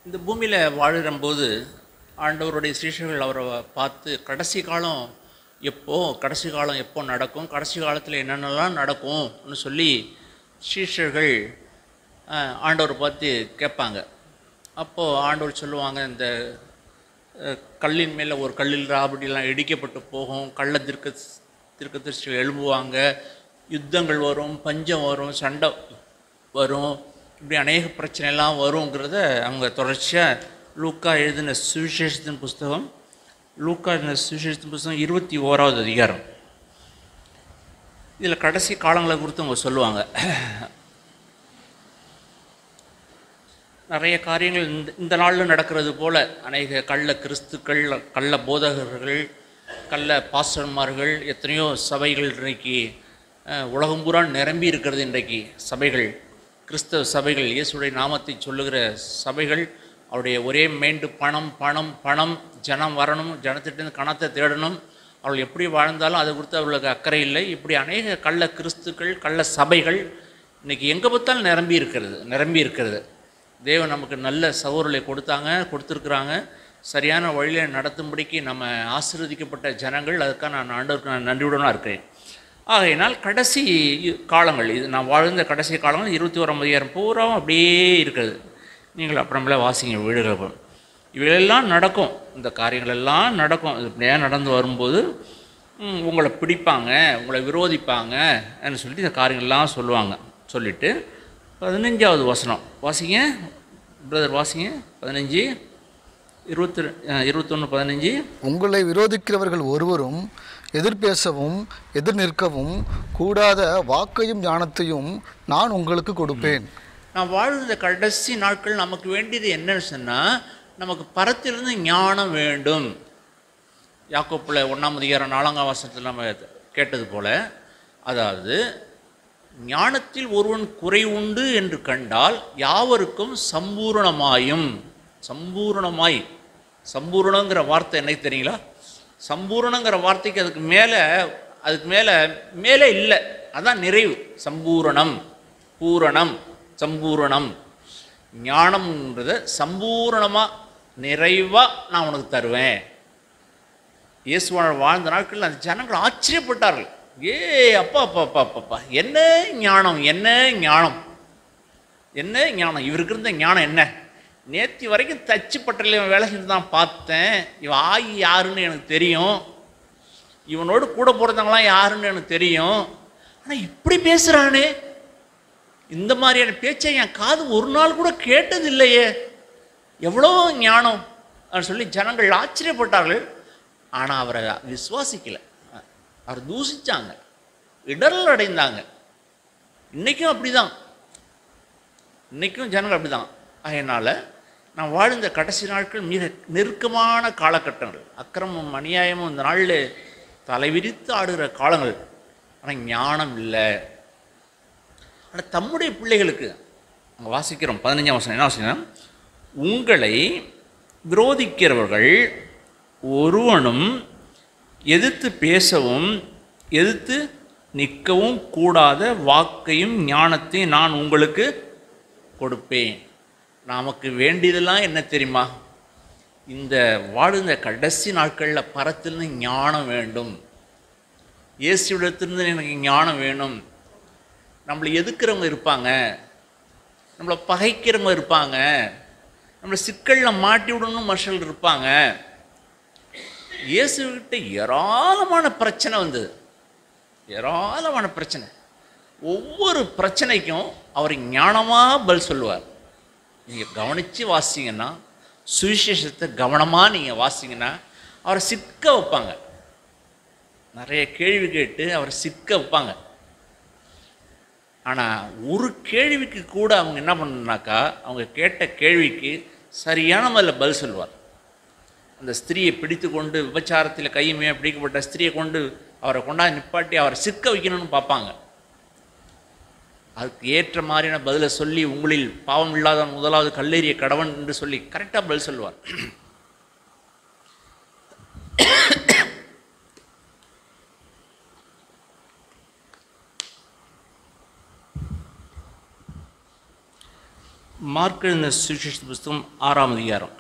இந்த பூமியில் வாழும்போது ஆண்டவருடைய சீஷர்கள் அவரை பார்த்து கடைசி காலம் எப்போ கடைசி காலம் எப்போ நடக்கும் கடைசி காலத்தில் என்னென்னலாம் நடக்கும்னு சொல்லி சீஷர்கள் அஹ், ஆண்டவரை பார்த்து கேட்பாங்க அப்போது ஆண்டவர் சொல்லுவாங்க இந்த அஹ், கல்லின் மேலே ஒரு கல்லில் ராபடிலாம் இடிக்கப்பட்டு போகும் கள்ள திருக்க திருக்கதரிசிகள் எழும்புவாங்க யுத்தங்கள் வரும் பஞ்சம் வரும் சண்டை வரும் இப்படி அநேக பிரச்சனைலாம் வருங்கிறத அவங்க தொடர்ச்சியாக லூக்கா எழுதின சுவிசேஷத்தின் புஸ்தகம் லூக்கா எழுதின சுவிசேஷத்தின் புஸ்தகம் இருபத்தி ஓராவது அதிகாரம் இதில் கடைசி காலங்களை குறித்து அவங்க சொல்லுவாங்க நிறைய காரியங்கள் இந்த இந்த நாளில் நடக்கிறது போல அநேக கள்ள கிறிஸ்துக்கள் கள்ள போதகர்கள் கள்ள பாஸ்டர்மார்கள் எத்தனையோ சபைகள் இன்றைக்கு அஹ், உலகம் பூரா நிரம்பி இருக்கிறது இன்றைக்கு சபைகள் கிறிஸ்தவ சபைகள் இயேசுடைய நாமத்தை சொல்லுகிற சபைகள் அவருடைய ஒரே மைண்டு பணம் பணம் பணம் ஜனம் வரணும் ஜனத்திட்டேருந்து கணத்தை தேடணும் அவள் எப்படி வாழ்ந்தாலும் அதை குறித்து அவர்களுக்கு அக்கறை இல்லை இப்படி அநேக கள்ள கிறிஸ்துக்கள் கள்ள சபைகள் இன்னைக்கு எங்கே பார்த்தாலும் நிரம்பி இருக்கிறது நிரம்பி இருக்கிறது தேவன் நமக்கு நல்ல சகோதரர்களை கொடுத்தாங்க கொடுத்துருக்குறாங்க சரியான வழியில் நடத்தும்படிக்கு நம்ம ஆசீர்வதிக்கப்பட்ட ஜனங்கள் அதுக்காக நான் ஆண்டவருக்கு நான் நன்றியுடனாக இருக்கிறேன் ஆகையினால் கடைசி காலங்கள் இது நான் வாழ்ந்த கடைசி காலங்கள் இருபத்தி ஓராம் அதிகாரம் பூராவும் அப்படியே இருக்கிறது நீங்கள் அப்புறமேல வாசிங்க வீடுகள் இவையெல்லாம் நடக்கும் இந்த காரியங்கள் எல்லாம் நடக்கும் இது இப்படியே நடந்து வரும்போது ம், உங்களை பிடிப்பாங்க உங்களை விரோதிப்பாங்க ன்னு சொல்லிட்டு இந்த காரியங்கள்லாம் சொல்லுவாங்க சொல்லிட்டு பதினஞ்சாவது வசனம் வாசிங்க பிரதர் வாசிங்க பதினஞ்சு இருபத்தி இருபத்தொன்று பதினஞ்சு உங்களை விரோதிக்கிறவர்கள் ஒருவரும் எதிர்பேசவும் எதிர் நிற்கவும் கூடாத வாக்கையும் ஞானத்தையும் நான் உங்களுக்கு கொடுப்பேன் நான் வாழ்ந்த கடைசி நாட்கள் நமக்கு வேண்டியது என்னன்னு சொன்னால் நமக்கு பரத்திலிருந்து ஞானம் வேண்டும் யாக்கோப்பில் ஒன்றாம் அதிகாரம் நாலாங்காம் வசனத்தில் நம்ம கேட்டது போல அதாவது ஞானத்தில் ஒருவன் குறை உண்டு என்று கண்டால் யாவருக்கும் சம்பூரணமாயும் சம்பூரணமாய் சம்பூரணங்கிற வார்த்தை என்னைக்கு தெரியுங்களா சம்பூரணங்கிற வார்த்தைக்கு அதுக்கு மேலே அதுக்கு மேலே மேலே இல்லை அதான் நிறைவு சம்பூரணம் பூரணம் சம்பூரணம் ஞானம்ன்றத சம்பூரணமாக நிறைவாக நான் உனக்கு தருவேன் இயேசுவான வாழ்ந்த நாட்களில் அந்த ஜனங்கள் ஆச்சரியப்பட்டார்கள் ஏ அப்பா அப்பா அப்பா அப்பா, அப்பா என்ன ஞானம் என்ன ஞானம் என்ன ஞானம் இவருக்கு இருந்த ஞானம் என்ன நேத்தி வரைக்கும் தச்சு பட்டறையில் வேலை செஞ்சு தான் பார்த்தேன் இவன் ஆகி யாருன்னு எனக்கு தெரியும் இவனோடு கூட பிறந்தவங்களாம் யாருன்னு எனக்கு தெரியும் ஆனால் இப்படி பேசுகிறானே இந்த மாதிரியான பேச்சை என் காது ஒரு நாள் கூட கேட்டது இல்லையே எவ்வளோ ஞானம் அப்படின்னு சொல்லி ஜனங்கள் ஆச்சரியப்பட்டார்கள் ஆனால் அவரை விசுவாசிக்கலை அவர் தூசிச்சாங்க இடரல் அடைந்தாங்க இன்றைக்கும் அப்படிதான் இன்றைக்கும் ஜனங்கள் அப்படிதான் அதனால் நான் வாழ்ந்த கடைசி நாட்கள் மிக நெருக்கமான காலகட்டங்கள் அக்கிரமம் அநியாயமும் இந்த நாளில் தலைவிரித்து ஆடுகிற காலங்கள் ஆனால் ஞானம் இல்லை ஆனால் தம்முடைய பிள்ளைகளுக்கு அங்கே வாசிக்கிறோம் பதினஞ்சாம் வசனம் என்ன வாசிக்கிறோம் உங்களை விரோதிக்கிறவர்கள் ஒருவனும் எதிர்த்து பேசவும் எதிர்த்து நிற்கவும் கூடாத வாக்கையும் ஞானத்தையும் நான் உங்களுக்கு கொடுப்பேன் நமக்கு வேண்டியதெல்லாம் என்ன தெரியுமா இந்த வாழ்ந்த கடைசி நாட்களில் பரத்திலிருந்து ஞானம் வேண்டும் இயேசுவிடத்திலிருந்து எனக்கு ஞானம் வேணும் நம்மளை எதுக்குறவங்க இருப்பாங்க நம்மளை பகைக்கிறவங்க இருப்பாங்க நம்மளை சிக்கலில் மாட்டி விடணும் மனுஷர்கள் இருப்பாங்க இயேசுகிட்ட ஏராளமான பிரச்சனை வந்தது ஏராளமான பிரச்சனை ஒவ்வொரு பிரச்சனைக்கும் அவர் ஞானமாக பதில் சொல்லுவார் நீங்கள் கவனித்து வாசிங்கன்னா சுவிசேஷத்தை கவனமாக நீங்கள் வாசிங்கன்னா அவரை சிக்க வைப்பாங்க நிறைய கேள்வி கேட்டு அவரை சிக்க வைப்பாங்க ஆனால் ஒரு கேள்விக்கு கூட அவங்க என்ன பண்ணாக்கா அவங்க கேட்ட கேள்விக்கு சரியான முறையில் பதில் சொல்லுவார் அந்த ஸ்திரியை பிடித்து கொண்டு விபச்சாரத்தில் கையுமே பிடிக்கப்பட்ட ஸ்திரியை கொண்டு அவரை கொண்டாந்து நிப்பாட்டி அவரை சிக்க வைக்கணும்னு பார்ப்பாங்க அதுக்கு ஏற்ற மாதிரியான பதிலை சொல்லி உங்களில் பாவம் இல்லாதவன் முதலாவது கல்லேறிய கடவன் என்று சொல்லி கரெக்டாக பதில் சொல்லுவார் மார்க் எழுதின சுவிசேஷ புஸ்தகம் ஆறாம் அதிகாரம்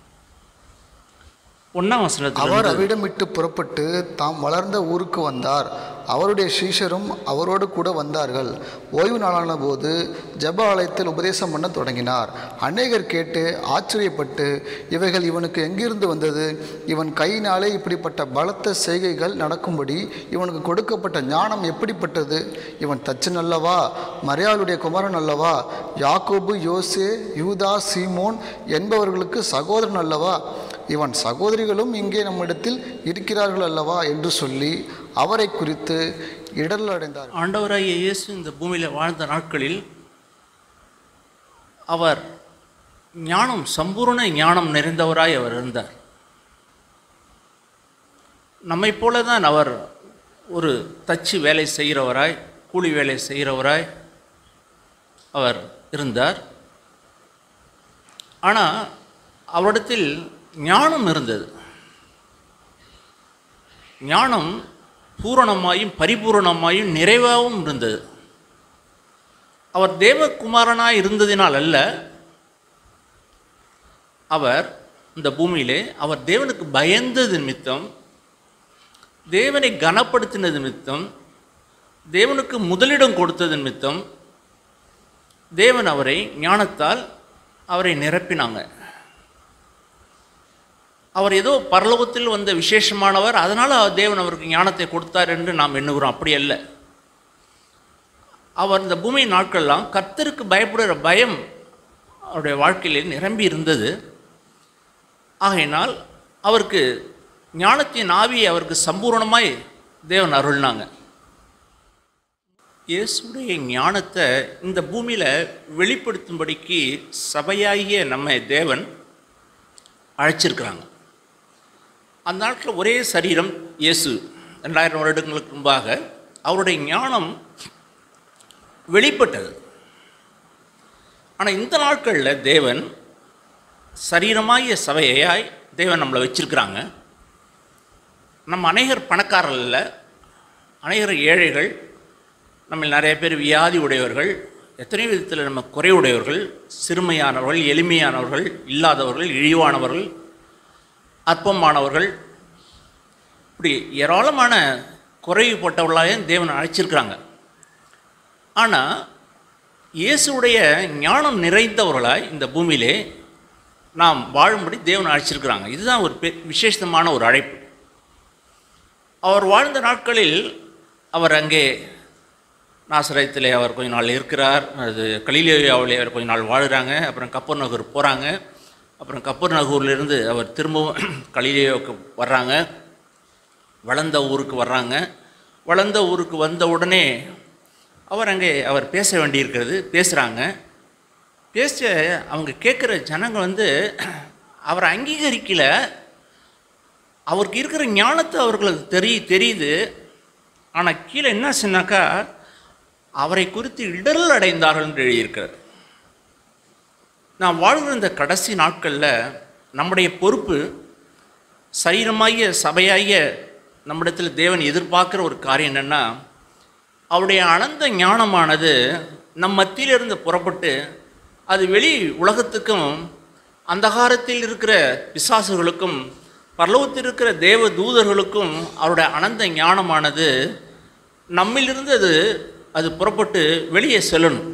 ஒன்றாம் அவர் வசனத்தில் அவ்விடம் விட்டு புறப்பட்டு தாம் வளர்ந்த ஊருக்கு வந்தார் அவருடைய சீஷரும் அவரோடு கூட வந்தார்கள் ஓய்வு நாளான போது ஜெப ஆலயத்தில் உபதேசம் பண்ண தொடங்கினார் அநேகர் கேட்டு ஆச்சரியப்பட்டு இவைகள் இவனுக்கு எங்கிருந்து வந்தது இவன் கையினாலே இப்படிப்பட்ட பலத்த செய்கைகள் நடக்கும்படி இவனுக்கு கொடுக்கப்பட்ட ஞானம் எப்படிப்பட்டது இவன் தச்சன் அல்லவா மரியாளுடைய குமாரன் அல்லவா யாக்கோபு யோசே யூதா சீமோன் என்பவர்களுக்கு சகோதரன் அல்லவா இவன் சகோதரிகளும் இங்கே நம்மிடத்தில் இருக்கிறார்கள் அல்லவா என்று சொல்லி அவரை குறித்து இடரல் அடைந்தார் ஆண்டவராகிய இயேசு இந்த பூமியில் வாழ்ந்த நாட்களில் அவர் ஞானம் சம்பூர்ண ஞானம் நிறைந்தவராய் அவர் இருந்தார் நம்மைப் போல தான் அவர் ஒரு தச்சு வேலை செய்கிறவராய் கூலி வேலை செய்கிறவராய் அவர் இருந்தார் ஆனால் அவரிடத்தில் ஞானம் இருந்தது ஞானம் பூரணமாயும் பரிபூரணமாயும் நிறைவாகவும் இருந்தது அவர் தேவகுமாரனாய் இருந்ததினால் அல்ல அவர் இந்த பூமியிலே அவர் தேவனுக்கு பயந்தது நிமித்தம் தேவனை கனப்படுத்தினது நிமித்தம் தேவனுக்கு முதலிடம் கொடுத்தது நிமித்தம் தேவன் அவரை ஞானத்தால் அவரை நிரப்பினாங்க அவர் ஏதோ பரலோகத்தில் வந்த விசேஷமானவர் அதனால் தேவன் அவருக்கு ஞானத்தை கொடுத்தார் என்று நாம் எண்ணுகிறோம் அப்படி அல்ல அவர் இந்த பூமி நாட்கள்லாம் கர்த்தருக்கு பயப்படுகிற பயம் அவருடைய வாழ்க்கையிலே நிரம்பி இருந்தது ஆகையினால் அவருக்கு ஞானத்தின் ஆவியை அவருக்கு சம்பூரணமாய் தேவன் அருள்னாங்க இயேசுடைய ஞானத்தை இந்த பூமியில் வெளிப்படுத்தும்படிக்கு சபையாகிய நம்ம தேவன் அழைச்சிருக்கிறாங்க அந்த நாட்டில் ஒரே சரீரம் இயேசு ரெண்டாயிரம் வருடங்களுக்கு முன்பாக அவருடைய ஞானம் வெளிப்பட்டது ஆனால் இந்த நாட்களில் தேவன் சரீரமாகிய சபையாய் தேவன் நம்மளை வச்சிருக்கிறாங்க நம்ம அநேகர் பணக்காரர்கள் இல்லை அநேகர் ஏழைகள் நம்ம நிறைய பேர் வியாதி உடையவர்கள் எத்தனை விதத்தில் நம்ம குறைவுடையவர்கள் சிறுமையானவர்கள் எளிமையானவர்கள் இல்லாதவர்கள் இழிவானவர்கள் அற்பமானவர்கள் இப்படி ஏராளமான குறைவுபட்டவர்களாக தேவன் அழைச்சிருக்கிறாங்க ஆனால் இயேசுடைய ஞானம் நிறைந்தவர்களாய் இந்த பூமியிலே நாம் வாழும்படி தேவன் அழைச்சிருக்கிறாங்க இதுதான் ஒரு பெ விசேஷமான ஒரு அழைப்பு அவர் வாழ்ந்த நாட்களில் அவர் அங்கே நாசரயத்திலே அவர் கொஞ்ச நாள் இருக்கிறார் அது கலிலேயாவிலே அவர் கொஞ்ச நாள் வாழுறாங்க அப்புறம் கப்பர் நகர் போகிறாங்க அப்புறம் கப்பர் நகூர்லேருந்து அவர் திரும்பவும் கலிலேயாவுக்கு வர்றாங்க வளர்ந்த ஊருக்கு வர்றாங்க வளர்ந்த ஊருக்கு வந்த உடனே அவர் அங்கே அவர் பேச வேண்டியிருக்கிறது பேசுகிறாங்க பேச அவங்க கேட்குற ஜனங்க வந்து அவரை அங்கீகரிக்கல அவருக்கு இருக்கிற ஞானத்தை அவர்களுக்கு தெரிய தெரியுது ஆனால் கீழே என்ன சொன்னாக்கா அவரை குறித்து இடரல் அடைந்தார்கள் என்று எழுதியிருக்கிறார் நாம் வாழ்கிற இந்த கடைசி நாட்களில் நம்முடைய பொறுப்பு சரீரமாகிய சபையாகிய நம்மிடத்தில் தேவன் எதிர்பார்க்குற ஒரு காரியம் என்னென்னா அவருடைய அனந்த ஞானமானது நம் மத்தியிலிருந்து புறப்பட்டு அது வெளி உலகத்துக்கும் அந்தகாரத்தில் இருக்கிற பிசாசுகளுக்கும் பரலோகத்தில் இருக்கிற தேவ தூதர்களுக்கும் அவருடைய அனந்த ஞானமானது நம்மிலிருந்து அது அது புறப்பட்டு வெளியே செல்லணும்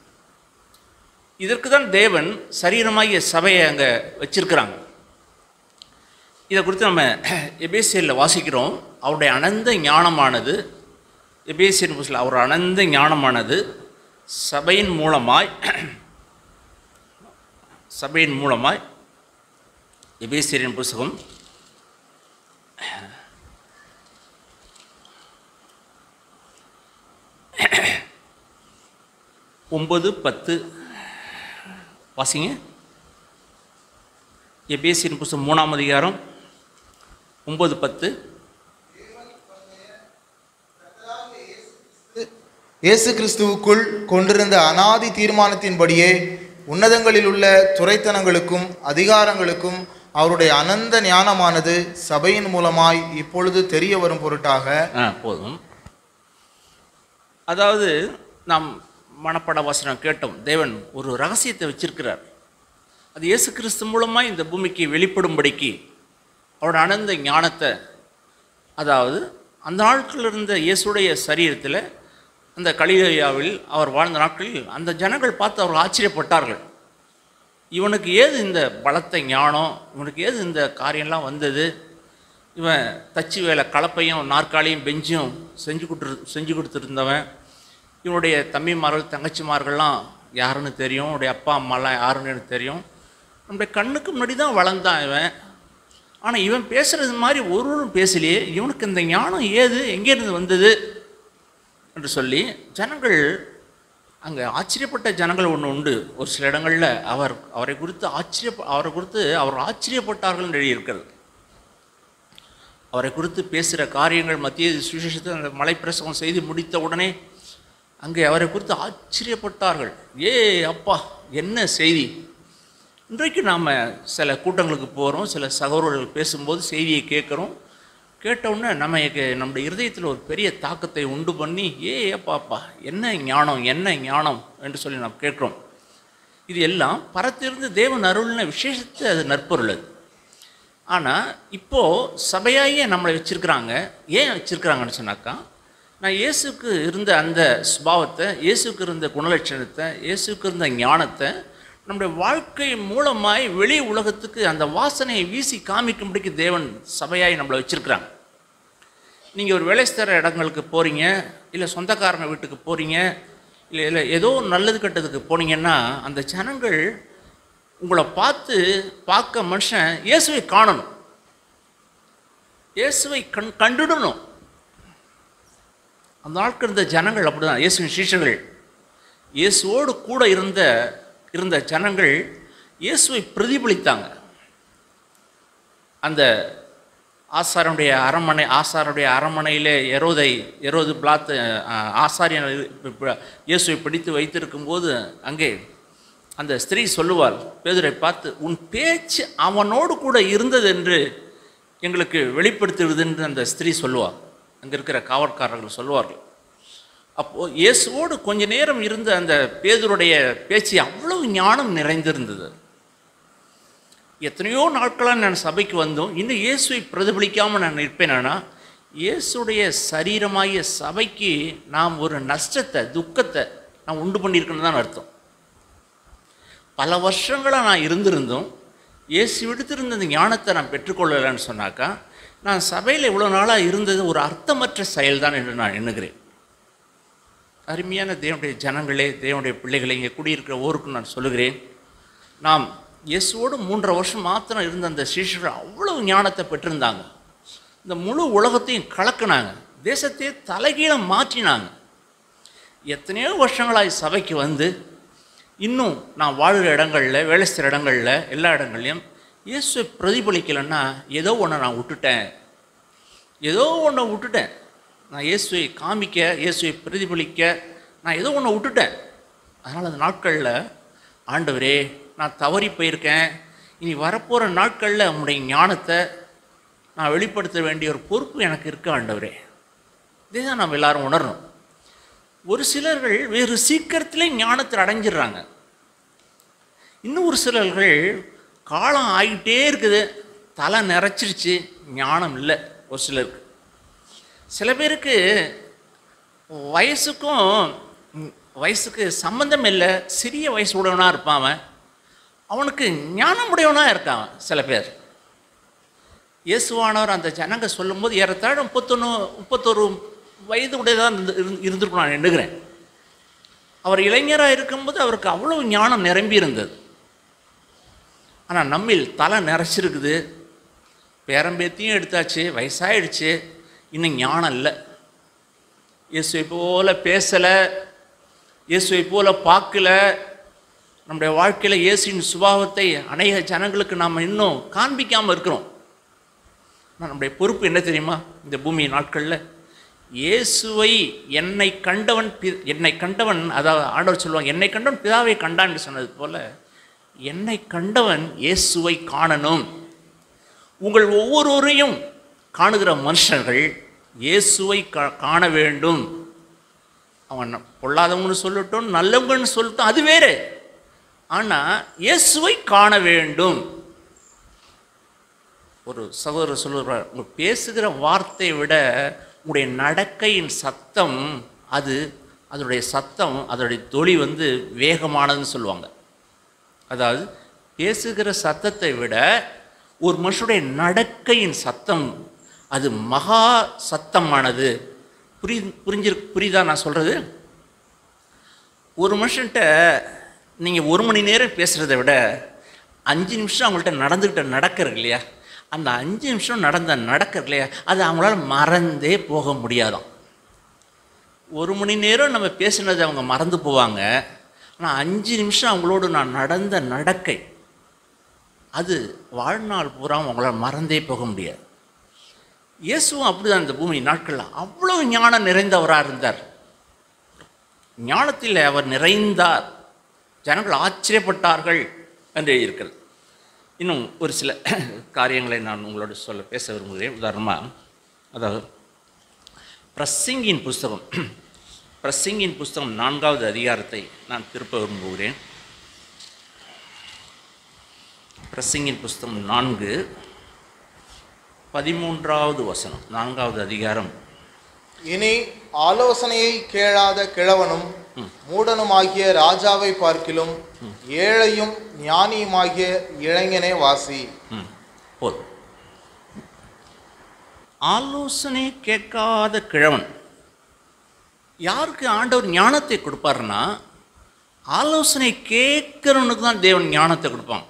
இதற்கு தான் தேவன் சரீரமாகிய சபையை அங்கே வச்சிருக்கிறாங்க இதை குறித்து நம்ம எபேசியரில் வாசிக்கிறோம் அவருடைய அனந்த ஞானமானது எபேசியர் புஸ்தகம் அவர் அனந்த ஞானமானது சபையின் மூலமாய் சபையின் மூலமாய் எபேசியரின் புஸ்தகம் ஒன்பது பத்து வாசிங்க எபேசியன் புஸ்தகம் மூணாம் அதிகாரம் ஒன்பது பத்து இயேசு கிறிஸ்துவுக்குள் கொண்டிருந்த அனாதி தீர்மானத்தின்படியே உன்னதங்களில் உள்ள துரைத்தனங்களுக்கும் அதிகாரங்களுக்கும் அவருடைய அனந்த ஞானமானது சபையின் மூலமாய் இப்பொழுது தெரிய வரும் பொருட்டாக ஆ போதும் அதாவது நாம் மனப்பட வசனம் கேட்டோம் தேவன் ஒரு ரகசியத்தை வச்சிருக்கிறார் அது இயேசு கிறிஸ்து மூலமாக இந்த பூமிக்கு வெளிப்படும்படிக்கு அவரோட அனந்த ஞானத்தை அதாவது அந்த நாட்களில் இருந்த இயேசுடைய சரீரத்தில் அந்த கலிலேயாவில் அவர் வாழ்ந்த நாட்களில் அந்த ஜனங்கள் பார்த்து அவர் ஆச்சரியப்பட்டார்கள் இவனுக்கு ஏது இந்த பலத்த ஞானம் இவனுக்கு ஏது இந்த காரியம்லாம் வந்தது இவன் தச்சு வேலை கலப்பையும் நாற்காலியும் பெஞ்சும் செஞ்சு கொடுத்து செஞ்சு கொடுத்துருந்தவன் இவனுடைய தம்பிமார்கள் தங்கச்சிமார்கள்லாம் யாருன்னு தெரியும் இவனுடைய அப்பா அம்மாலாம் யாருன்னு எனக்கு தெரியும் நம்முடைய கண்ணுக்கு முன்னாடி தான் வளர்ந்தான் இவன் ஆனால் இவன் பேசுகிறது மாதிரி ஒருவரும் பேசலையே இவனுக்கு இந்த ஞானம் ஏது எங்கேருந்து வந்தது என்று சொல்லி ஜனங்கள் அங்கே ஆச்சரியப்பட்ட ஜனங்கள் ஒன்று உண்டு ஒரு சில இடங்களில் அவர் அவரை குறித்து ஆச்சரிய அவரை குறித்து அவர் ஆச்சரியப்பட்டார்கள் என்று எழுதியிருக்கிறது அவரை குறித்து பேசுகிற காரியங்கள் மத்திய சுவிசேஷத்தை அந்த மலைப்பிரசவம் செய்து முடித்த உடனே அங்கே அவரை குறித்து ஆச்சரியப்பட்டார்கள் ஏ அப்பா என்ன செய்தி இன்றைக்கு நாம் சில கூட்டங்களுக்கு போகிறோம் சில சகோதரர்கள் பேசும்போது செய்தியை கேட்குறோம் கேட்டவுடனே நமக்கு நம்முடைய இருதயத்தில் ஒரு பெரிய தாக்கத்தை உண்டு பண்ணி ஏ அப்பாப்பா என்ன ஞானம் என்ன ஞானம் என்று சொல்லி நாம் கேட்குறோம் இது எல்லாம் பரத்திலிருந்து தேவன் அருள்ன விசேஷத்தை அது நற்பொருள் அது ஆனால் இப்போது சபையாயே நம்மளை வச்சுருக்கிறாங்க ஏன் வச்சுருக்கிறாங்கன்னு சொன்னாக்கா நான் இயேசுக்கு இருந்த அந்த சுபாவத்தை இயேசுக்கு இருந்த குணலட்சணத்தை இயேசுக்கு இருந்த ஞானத்தை நம்முடைய வாழ்க்கை மூலமாய் வெளி உலகத்துக்கு அந்த வாசனையை வீசி காமிக்கும்படிக்கு தேவன் சபையாய் நம்மளை வச்சுருக்கிறாங்க நீங்கள் ஒரு வேலை செய்கிற இடங்களுக்கு போகிறீங்க இல்லை சொந்தக்காரங்க வீட்டுக்கு போகிறீங்க இல்லை இல்லை ஏதோ நல்லது கெட்டதுக்கு போனீங்கன்னா அந்த ஜனங்கள் உங்களை பார்த்து பார்க்க மனுஷன் இயேசுவை காணணும் இயேசுவை கண் கண்டுடணும் அந்த நாட்கள் இருந்த ஜனங்கள் அப்படிதான் இயேசுவின் சீஷர்கள் இயேசுவோடு கூட இருந்த இருந்த ஜனங்கள் இயேசுவை பிரதிபலித்தாங்க அந்த ஆசாரனுடைய அரண்மனை ஆசாரனுடைய அரண்மனையிலே எரோதை எரோது பிளாத் ஆசாரியன் இயேசுவை பிடித்து வைத்திருக்கும்போது அங்கே அந்த ஸ்திரீ சொல்லுவாள் பேதுரை பார்த்து உன் பேச்சு அவனோடு கூட இருந்தது என்று எங்களுக்கு வெளிப்படுத்துவது என்று அந்த ஸ்திரீ சொல்லுவாள் அங்கே இருக்கிற காவற்காரர்கள் சொல்லுவார்கள் அப்போது இயேசுவோடு கொஞ்ச நேரம் இருந்த அந்த பேதுருடைய பேச்சு அவ்வளவு ஞானம் நிறைந்திருந்தது எத்தனையோ நாட்களாக நான் சபைக்கு வந்தோம் இன்னும் இயேசுவை பிரதிபலிக்காமல் நான் நிற்பேனா இயேசுடைய சரீரமாகிய சபைக்கு நாம் ஒரு நஷ்டத்தை துக்கத்தை நான் உண்டு பண்ணியிருக்கேன்னு தான் அர்த்தம் பல வருஷங்களாக நான் இருந்திருந்தோம் இயேசு விடுத்திருந்த இந்த ஞானத்தை நான் பெற்றுக்கொள்ளலைன்னு சொன்னாக்கா நான் சபையில் இவ்வளோ நாளாக இருந்தது ஒரு அர்த்தமற்ற செயல்தான் என்று நான் எண்ணுகிறேன் அருமையான தேவனுடைய ஜனங்களே தேவனுடைய பிள்ளைகளை இங்கே குடியிருக்கிற ஊருக்கு நான் சொல்லுகிறேன் நாம் இயேசுவோடு மூன்றரை வருஷம் மாத்திரம் இருந்த அந்த சீஷர்கள் அவ்வளவு ஞானத்தை பெற்றிருந்தாங்க இந்த முழு உலகத்தையும் கலக்குனாங்க தேசத்தையே தலைகீழ மாற்றினாங்க எத்தனையோ வருஷங்களாய் சபைக்கு வந்து இன்னும் நான் வாழ்கிற இடங்களில் வேலை செய்கிற இடங்களில் எல்லா இடங்கள்லையும் இயேசுவை பிரதிபலிக்கலைன்னா ஏதோ ஒன்று நான் விட்டுட்டேன் ஏதோ ஒன்றை விட்டுட்டேன் நான் இயேசுவை காமிக்க இயேசுவை பிரதிபலிக்க நான் ஏதோ ஒன்று விட்டுட்டேன் அதனால் அந்த நாட்களில் ஆண்டவரே நான் தவறி போயிருக்கேன் இனி வரப்போகிற நாட்களில் உங்களுடைய ஞானத்தை நான் வெளிப்படுத்த வேண்டிய ஒரு பொறுப்பு எனக்கு இருக்கு ஆண்டவரே இதே தான் நம்ம எல்லாரும் உணரணும் ஒரு சிலர்கள் வேறு சீக்கிரத்திலே ஞானத்தில் அடைஞ்சிடுறாங்க இன்னும் ஒரு சிலர்கள் காலம் ஆகிட்டே இருக்குது தலை நிறைச்சிருச்சு ஞானம் இல்லை ஒரு சிலருக்கு சில பேருக்கு வயசுக்கும் ம், வயசுக்கு சம்பந்தம் இல்லை சிறிய வயசு உடையவனாக இருப்பான் அவன் அவனுக்கு ஞானம் உடையவனாக இருக்கான் சில பேர் இயேசுவானவர் அந்த ஜனங்க சொல்லும்போது ஏறத்தாழ முப்பத்தொன்று முப்பத்தொரு வயது உடையதாக இருந்து இருந்து- இருந்திருக்கும் நான் எண்ணுகிறேன் அவர் இளைஞராக இருக்கும்போது அவருக்கு அவ்வளவு ஞானம் நிரம்பி இருந்தது ஆனால் நம்மில் தலை நிறைச்சிருக்குது பேரம்பேத்தியும் எடுத்தாச்சு வயசாயிடுச்சு இன்னும் ஞானம் இல்லை இயேசுவை போல பேசலை இயேசுவை போல பார்க்கல நம்முடைய வாழ்க்கையில் இயேசுவின் சுபாவத்தை அநேக ஜனங்களுக்கு நாம் இன்னும் காண்பிக்காமல் இருக்கிறோம் ஆனா, நம்முடைய பொறுப்பு என்ன தெரியுமா இந்த பூமி நாட்களில் இயேசுவை என்னை கண்டவன் பி- என்னை கண்டவன் அதாவது ஆண்டவர் சொல்லுவாங்க என்னை கண்டவன் பிதாவை கண்டான்னு சொன்னது போல என்னை கண்டவன் இயேசுவை காணணும் உங்கள் ஒவ்வொருவரையும் காணுகிற மனுஷர்கள் இயேசுவை கா- காண வேண்டும் அவன் பொல்லாதவங்கன்னு சொல்லட்டும் நல்லவங்கன்னு சொல்லட்டும் அது வேறு ஆனால் இயேசுவை காண வேண்டும் ஒரு சகோதரர் சொல்லுவார் உங்க பேசுகிற வார்த்தையை விட உங்களுடைய நடக்கையின் சத்தம் அது அதனுடைய சத்தம் அதனுடைய தொலி வந்து வேகமானதுன்னு சொல்லுவாங்க அதாவது பேசுகிற சத்தத்தை விட ஒரு மனுஷனுடைய நடக்கையின் சத்தம் அது மகா சத்தமானது புரி புரிஞ்சிரு புரியுதா நான் சொல்கிறது ஒரு மனுஷன்ட்ட நீங்கள் ஒரு மணி நேரம் பேசுகிறத விட அஞ்சு நிமிஷம் அவங்கள்ட்ட நடந்துக்கிட்ட நடக்கிறது இல்லையா அந்த அஞ்சு நிமிஷம் நடந்த நடக்கிறது இல்லையா அது அவங்களால மறந்தே போக முடியாதாம் ஒரு மணி நேரம் நம்ம பேசுனது அவங்க மறந்து போவாங்க ஆனால் அஞ்சு நிமிஷம் அவங்களோடு நான் நடந்த நடக்கை அது வாழ்நாள் பூரா அவங்களால மறந்தே போக முடியாது இயேசுவும் அப்படிதான் இந்த பூமி நாட்களில் அவ்வளவு ஞானம் நிறைந்தவராக இருந்தார் ஞானத்தில் அவர் நிறைந்தார் ஜனங்கள் ஆச்சரியப்பட்டார்கள் என்று இருக்கிறது இன்னும் ஒரு சில காரியங்களை நான் உங்களோட சொல்ல பேச விரும்புகிறேன் உதாரணமாக அதாவது பிரசிங்கின் புஸ்தகம் பிரசிங்கின் புஸ்தகம் நான்காவது அதிகாரத்தை நான் திருப்ப விரும்புகிறேன் பிரசிங்கின் புஸ்தகம் நான்கு பதிமூன்றாவது வசனம் நான்காவது அதிகாரம் இனி ஆலோசனையை கேளாத கிழவனும் மூடனுமாகிய ராஜாவை பார்க்கிலும் ஏழையும் ஞானியுமாகிய இளைஞனே வாசி ம் போதும் ஆலோசனை கேட்காத கிழவன் யாருக்கு ஆண்டவர் ஞானத்தை கொடுப்பாருன்னா ஆலோசனை கேட்கிறவனுக்கு தான் தேவன் ஞானத்தை கொடுப்பான்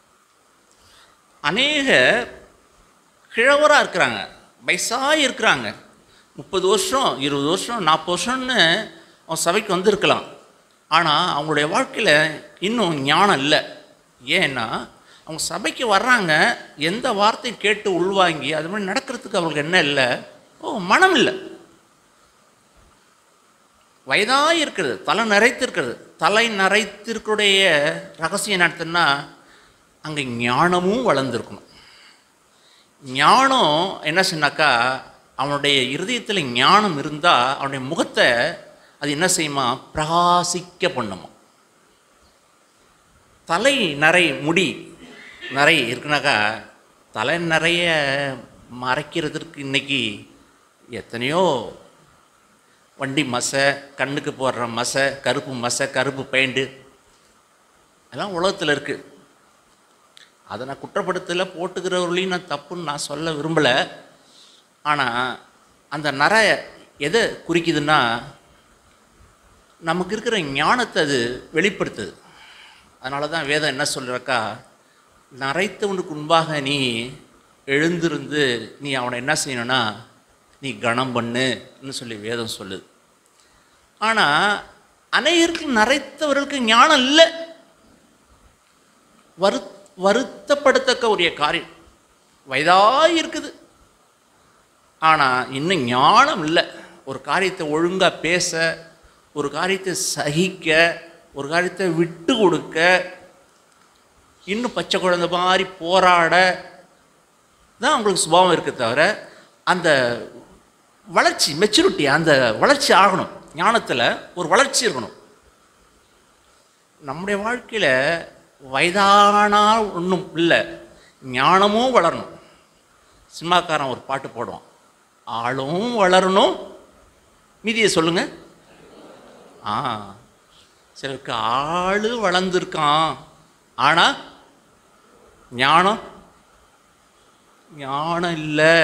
அநேக கிழவராக இருக்கிறாங்க வயசாக இருக்கிறாங்க முப்பது வருஷம் இருபது வருஷம் நாற்பது வருஷம்னு அவன் சபைக்கு வந்திருக்கலாம் ஆனால் அவங்களுடைய வாழ்க்கையில் இன்னும் ஞானம் இல்லை ஏன்னா அவங்க சபைக்கு வர்றாங்க எந்த வார்த்தையும் கேட்டு உள்வாங்கி அது மாதிரி நடக்கிறதுக்கு அவங்களுக்கு என்ன இல்லை ஓ மனம் இல்லை வயதாக இருக்கிறது தலை நரைத்திருக்கிறது தலை நரைத்திருக்குடைய ரகசியம் நடத்துனா அங்கே ஞானமும் வளர்ந்துருக்கணும் ஞானம் என்ன சொன்னாக்கா அவனுடைய இருதயத்தில் ஞானம் இருந்தால் அவனுடைய முகத்தை அது என்ன செய்யுமா பிரகாசிக்க பண்ணுமா தலை நரை முடி நரை இருக்குனாக்கா தலை நிறைய மறைக்கிறதுக்கு இன்னைக்கு எத்தனையோ வண்டி மசை கண்ணுக்கு போடுற மசை கருப்பு மசை கருப்பு பெயிண்டு எல்லாம் உலகத்தில் இருக்குது அதை நான் குற்றப்படுத்தல போட்டுக்கிறவர்களையும் நான் தப்புன்னு நான் சொல்ல விரும்பலை ஆனால் அந்த நரை எதை குறிக்குதுன்னா நமக்கு இருக்கிற ஞானத்தை அது வெளிப்படுத்துது அதனால தான் வேதம் என்ன சொல்கிறக்கா நரைத்தவனுக்கு முன்பாக நீ எழுந்திருந்து நீ அவனை என்ன செய்யணும்னா நீ கணம் பண்ணுன்னு சொல்லி வேதம் சொல்லுது ஆனால் அநேகருக்கு நரைத்தவர்களுக்கு ஞானம் இல்லை வரு வருத்தப்படத்தக்க ஒரு காரியம் வயதாக இருக்குது ஆனால் இன்னும் ஞானம் இல்லை ஒரு காரியத்தை ஒழுங்காக பேச ஒரு காரியத்தை சகிக்க ஒரு காரியத்தை விட்டு கொடுக்க இன்னும் பச்சை குழந்தை மாதிரி போராட தான் அவங்களுக்கு சுபாவம் இருக்க தவிர அந்த வளர்ச்சி மெச்சூரிட்டி அந்த வளர்ச்சி ஆகணும் ஞானத்தில் ஒரு வளர்ச்சி இருக்கணும் நம்முடைய வாழ்க்கையில் வயதானா ஒன்றும் இல்லை ஞானமும் வளரணும் சினிமாக்காரன் ஒரு பாட்டு போடுவான் ஆளும் வளரணும் மீதியை சொல்லுங்க ஆ சிலருக்கு ஆளு வளர்ந்துருக்கான் ஆனால் ஞானம் ஞானம் இல்லை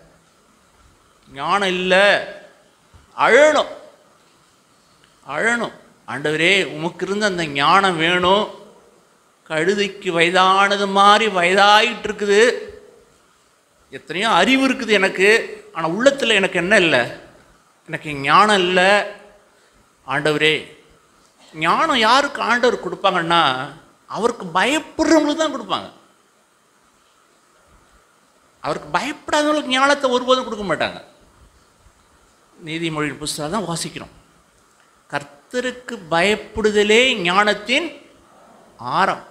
ஞானம் இல்லை அழணும் அழணும் ஆண்டவரே உமக்கு இருந்த அந்த ஞானம் வேணும் கழுதைக்கு வயதானது மாதிரி வயதாயிட்டு இருக்குது எத்தனையோ அறிவு இருக்குது எனக்கு ஆனால் உள்ளத்தில் எனக்கு என்ன இல்லை எனக்கு ஞானம் இல்லை ஆண்டவரே ஞானம் யாருக்கு ஆண்டவர் கொடுப்பாங்கன்னா அவருக்கு பயப்படுறவங்களுக்கு தான் கொடுப்பாங்க அவருக்கு பயப்படாதவங்களுக்கு ஞானத்தை ஒருபோதும் கொடுக்க மாட்டாங்க நீதிமொழி புஸ்தகம் தான் வாசிக்கிறோம் கர்த்தருக்கு பயப்படுதலே ஞானத்தின் ஆரம்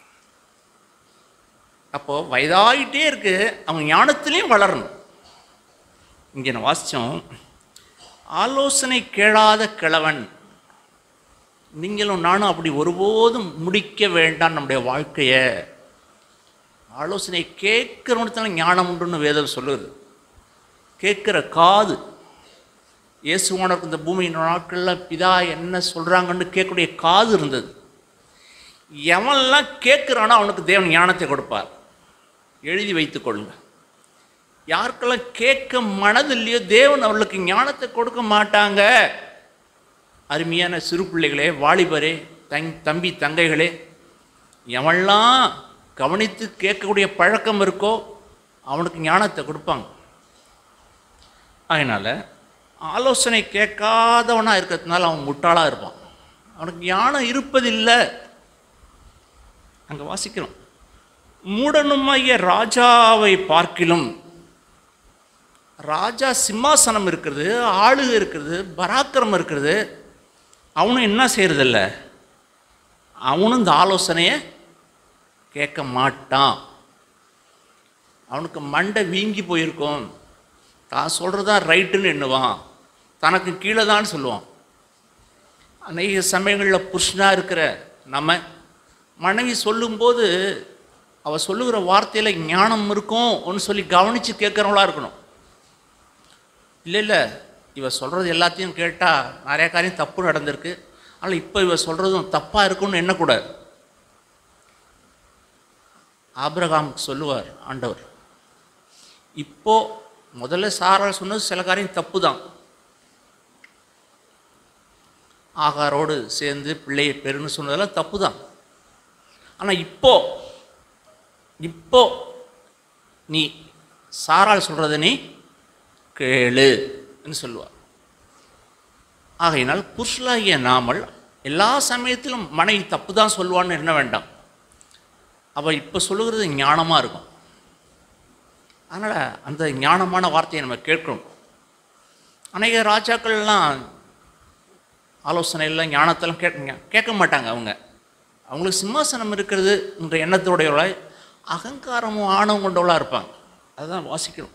அப்போ வயதாயிட்டே இருக்கு அவங்க ஞானத்திலையும் வளரணும் இங்கே நான் வாசித்தோம் ஆலோசனை கேளாத கிழவன் நீங்களும் நானும் அப்படி ஒருபோதும் முடிக்க வேண்டாம் நம்முடைய வாழ்க்கையை ஆலோசனை கேட்குறவனத்தால ஞானம் உண்டுன்னு வேதம் சொல்லுது கேட்குற காது இயேசுவானவருக்கு இந்த பூமியின் நாட்களில் பிதா என்ன சொல்கிறாங்கன்னு கேட்கக்கூடிய காது இருந்தது எவன்லாம் கேட்குறானோ அவனுக்கு தேவன் ஞானத்தை கொடுப்பார் எழுதி வைத்துக் கொள்ளுங்க யாருக்கெல்லாம் கேட்க மனது இல்லையோ தேவன் அவர்களுக்கு ஞானத்தை கொடுக்க மாட்டாங்க அருமையான சிறு பிள்ளைகளே வாலிபரே தங் தம்பி தங்கைகளே எவன்லாம் கவனித்து கேட்கக்கூடிய பழக்கம் இருக்கோ அவனுக்கு ஞானத்தை கொடுப்பாங்க அதனால் ஆலோசனை கேட்காதவனாக இருக்கிறதுனால அவன் முட்டாளாக இருப்பான் அவனுக்கு ஞானம் இருப்பதில்லை அங்கே வாசிக்கிறோம் மூடனுமாகிய ராஜாவை பார்க்கிலும் ராஜா சிம்மாசனம் இருக்கிறது ஆளுகை இருக்கிறது பராக்கிரமம் இருக்கிறது அவனும் என்ன செய்யறதில்ல அவனும் இந்த ஆலோசனையை கேட்க மாட்டான் அவனுக்கு மண்டை வீங்கி போயிருக்கும் தான் சொல்கிறதான் ரைட்டுன்னு எண்ணுவான் தனக்கு கீழே தான் சொல்லுவான் அநேக சமயங்களில் புருஷனாக இருக்கிற நம்ம மனைவி சொல்லும்போது அவள் சொல்லுகிற வார்த்தையில் ஞானம் இருக்கும் ஒன்று சொல்லி கவனித்து கேட்குறவங்களா இருக்கணும் இல்லை இல்லை இவ சொல்கிறது எல்லாத்தையும் கேட்டால் நிறைய காரியம் தப்பு நடந்திருக்கு ஆனால் இப்போ இவ சொல்கிறதும் தப்பாக இருக்குன்னு எண்ணக்கூடாது ஆபிரகாமுக்கு சொல்லுவார் ஆண்டவர் இப்போ முதல்ல சாரால் சொன்னது சில காரியம் தப்பு தான் ஆகாரோடு சேர்ந்து பிள்ளையை பெருன்னு சொன்னதெல்லாம் தப்பு தான் ஆனால் இப்போ இப்போ நீ சாரால் சொல்கிறத நீ கேளுன்னு சொல்லுவார் ஆகையினால் புருஷலாகிய நாமல் எல்லா சமயத்திலும் மனைவி தப்பு தான் சொல்லுவான்னு என்ன வேண்டாம் அவள் இப்போ சொல்லுகிறது ஞானமாக இருக்கும் அதனால் அந்த ஞானமான வார்த்தையை நம்ம கேட்கணும் அநேக ராஜாக்கள்லாம் ஆலோசனையெல்லாம் ஞானத்தெல்லாம் கேட்க கேட்க மாட்டாங்க அவங்க அவங்களுக்கு சிம்மாசனம் இருக்கிறது என்ற எண்ணத்தோடையவளாய் அகங்காரமும் ஆணவம் கொண்டவளாக இருப்பாங்க அதுதான் வாசிக்கணும்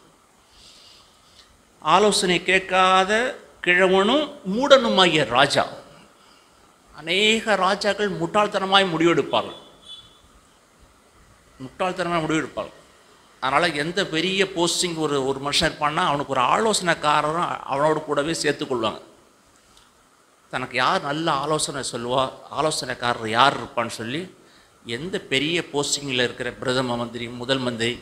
ஆலோசனை கேட்காத கிழவனும் மூடனுமாகிய ராஜா அநேக ராஜாக்கள் முட்டாள்தனமாய் முடிவெடுப்பார்கள் முட்டாள்தனமாக முடிவெடுப்பார்கள் அதனால் எந்த பெரிய போஸ்டிங் ஒரு ஒரு மனுஷன் இருப்பான்னா அவனுக்கு ஒரு ஆலோசனைக்காரரும் அவனோடு கூடவே சேர்த்துக்கொள்வாங்க தனக்கு யார் நல்ல ஆலோசனை சொல்லுவா ஆலோசனைக்காரர் யார் இருப்பான்னு சொல்லி எந்த பெரிய போஸ்டிங்கில் இருக்கிற பிரதம மந்திரி முதல் மந்திரி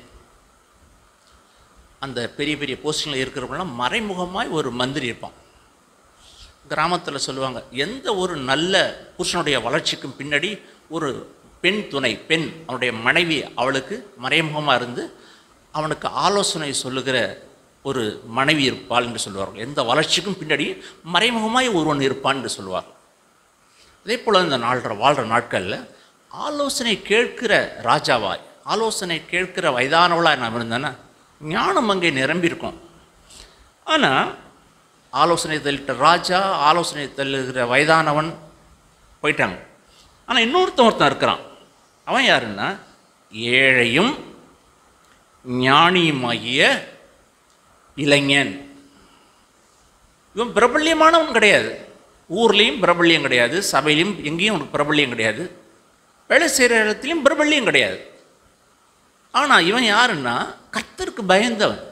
அந்த பெரிய பெரிய போஸ்டிங்கில் இருக்கிறவங்களாம் மறைமுகமாய் ஒரு மந்திரி இருப்பான் கிராமத்தில் சொல்லுவாங்க எந்த ஒரு நல்ல புருஷனுடைய வளர்ச்சிக்கும் பின்னாடி ஒரு பெண் துணை பெண் அவனுடைய மனைவி அவளுக்கு மறைமுகமாக இருந்து அவனுக்கு ஆலோசனை சொல்லுகிற ஒரு மனைவி இருப்பாள் என்று சொல்லுவார்கள் எந்த வளர்ச்சிக்கும் பின்னாடி மறைமுகமாய் ஒருவன் இருப்பான் என்று சொல்லுவார் அதே போல் இந்த நாள்ற வாழ்கிற நாட்களில் ஆலோசனை கேட்கிற ராஜாவாய் ஆலோசனை கேட்கிற வயதானவளாக நான் இருந்தேன்னா ஞானம் அங்கே நிரம்பியிருக்கும் ஆனால் ஆலோசனை தள்ளிட்ட ராஜா ஆலோசனை தள்ளுகிற வயதானவன் போயிட்டாங்க ஆனால் இன்னொருத்தன் ஒருத்தன் இருக்கிறான் அவன் யாருன்னா ஏழையும் ஞானியுமாகிய இளைஞன் இவன் பிரபல்யமானவன் கிடையாது ஊர்லேயும் பிரபல்யம் கிடையாது சபையிலையும் எங்கேயும் அவனுக்கு பிரபல்யம் கிடையாது வேலை செய்கிற இடத்துலையும் பிரபல்யம் கிடையாது ஆனால் இவன் யாருன்னா கர்த்தருக்கு பயந்தவன்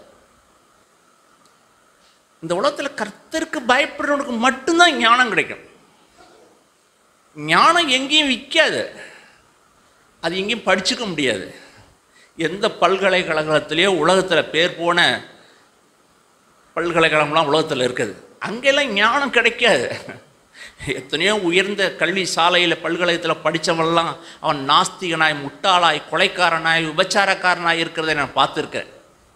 இந்த உலகத்தில் கர்த்தருக்கு பயப்படுறவனுக்கு மட்டும்தான் ஞானம் கிடைக்கும் ஞானம் எங்கேயும் விற்காது அது எங்கேயும் படிச்சுக்க முடியாது எந்த பல்கலைக்கழகத்திலேயோ உலகத்தில் பேர் போன பல்கலைக்கழகம்லாம் உலகத்தில் இருக்குது அங்கெல்லாம் ஞானம் கிடைக்காது எத்தனையோ உயர்ந்த கல்வி சாலையில் பல்கலைக்கழகத்தில் படித்தவன்லாம் அவன் நாஸ்திகனாய் முட்டாளாய் கொலைக்காரனாய் விபச்சாரக்காரனாய் இருக்கிறதை நான் பார்த்துருக்கேன்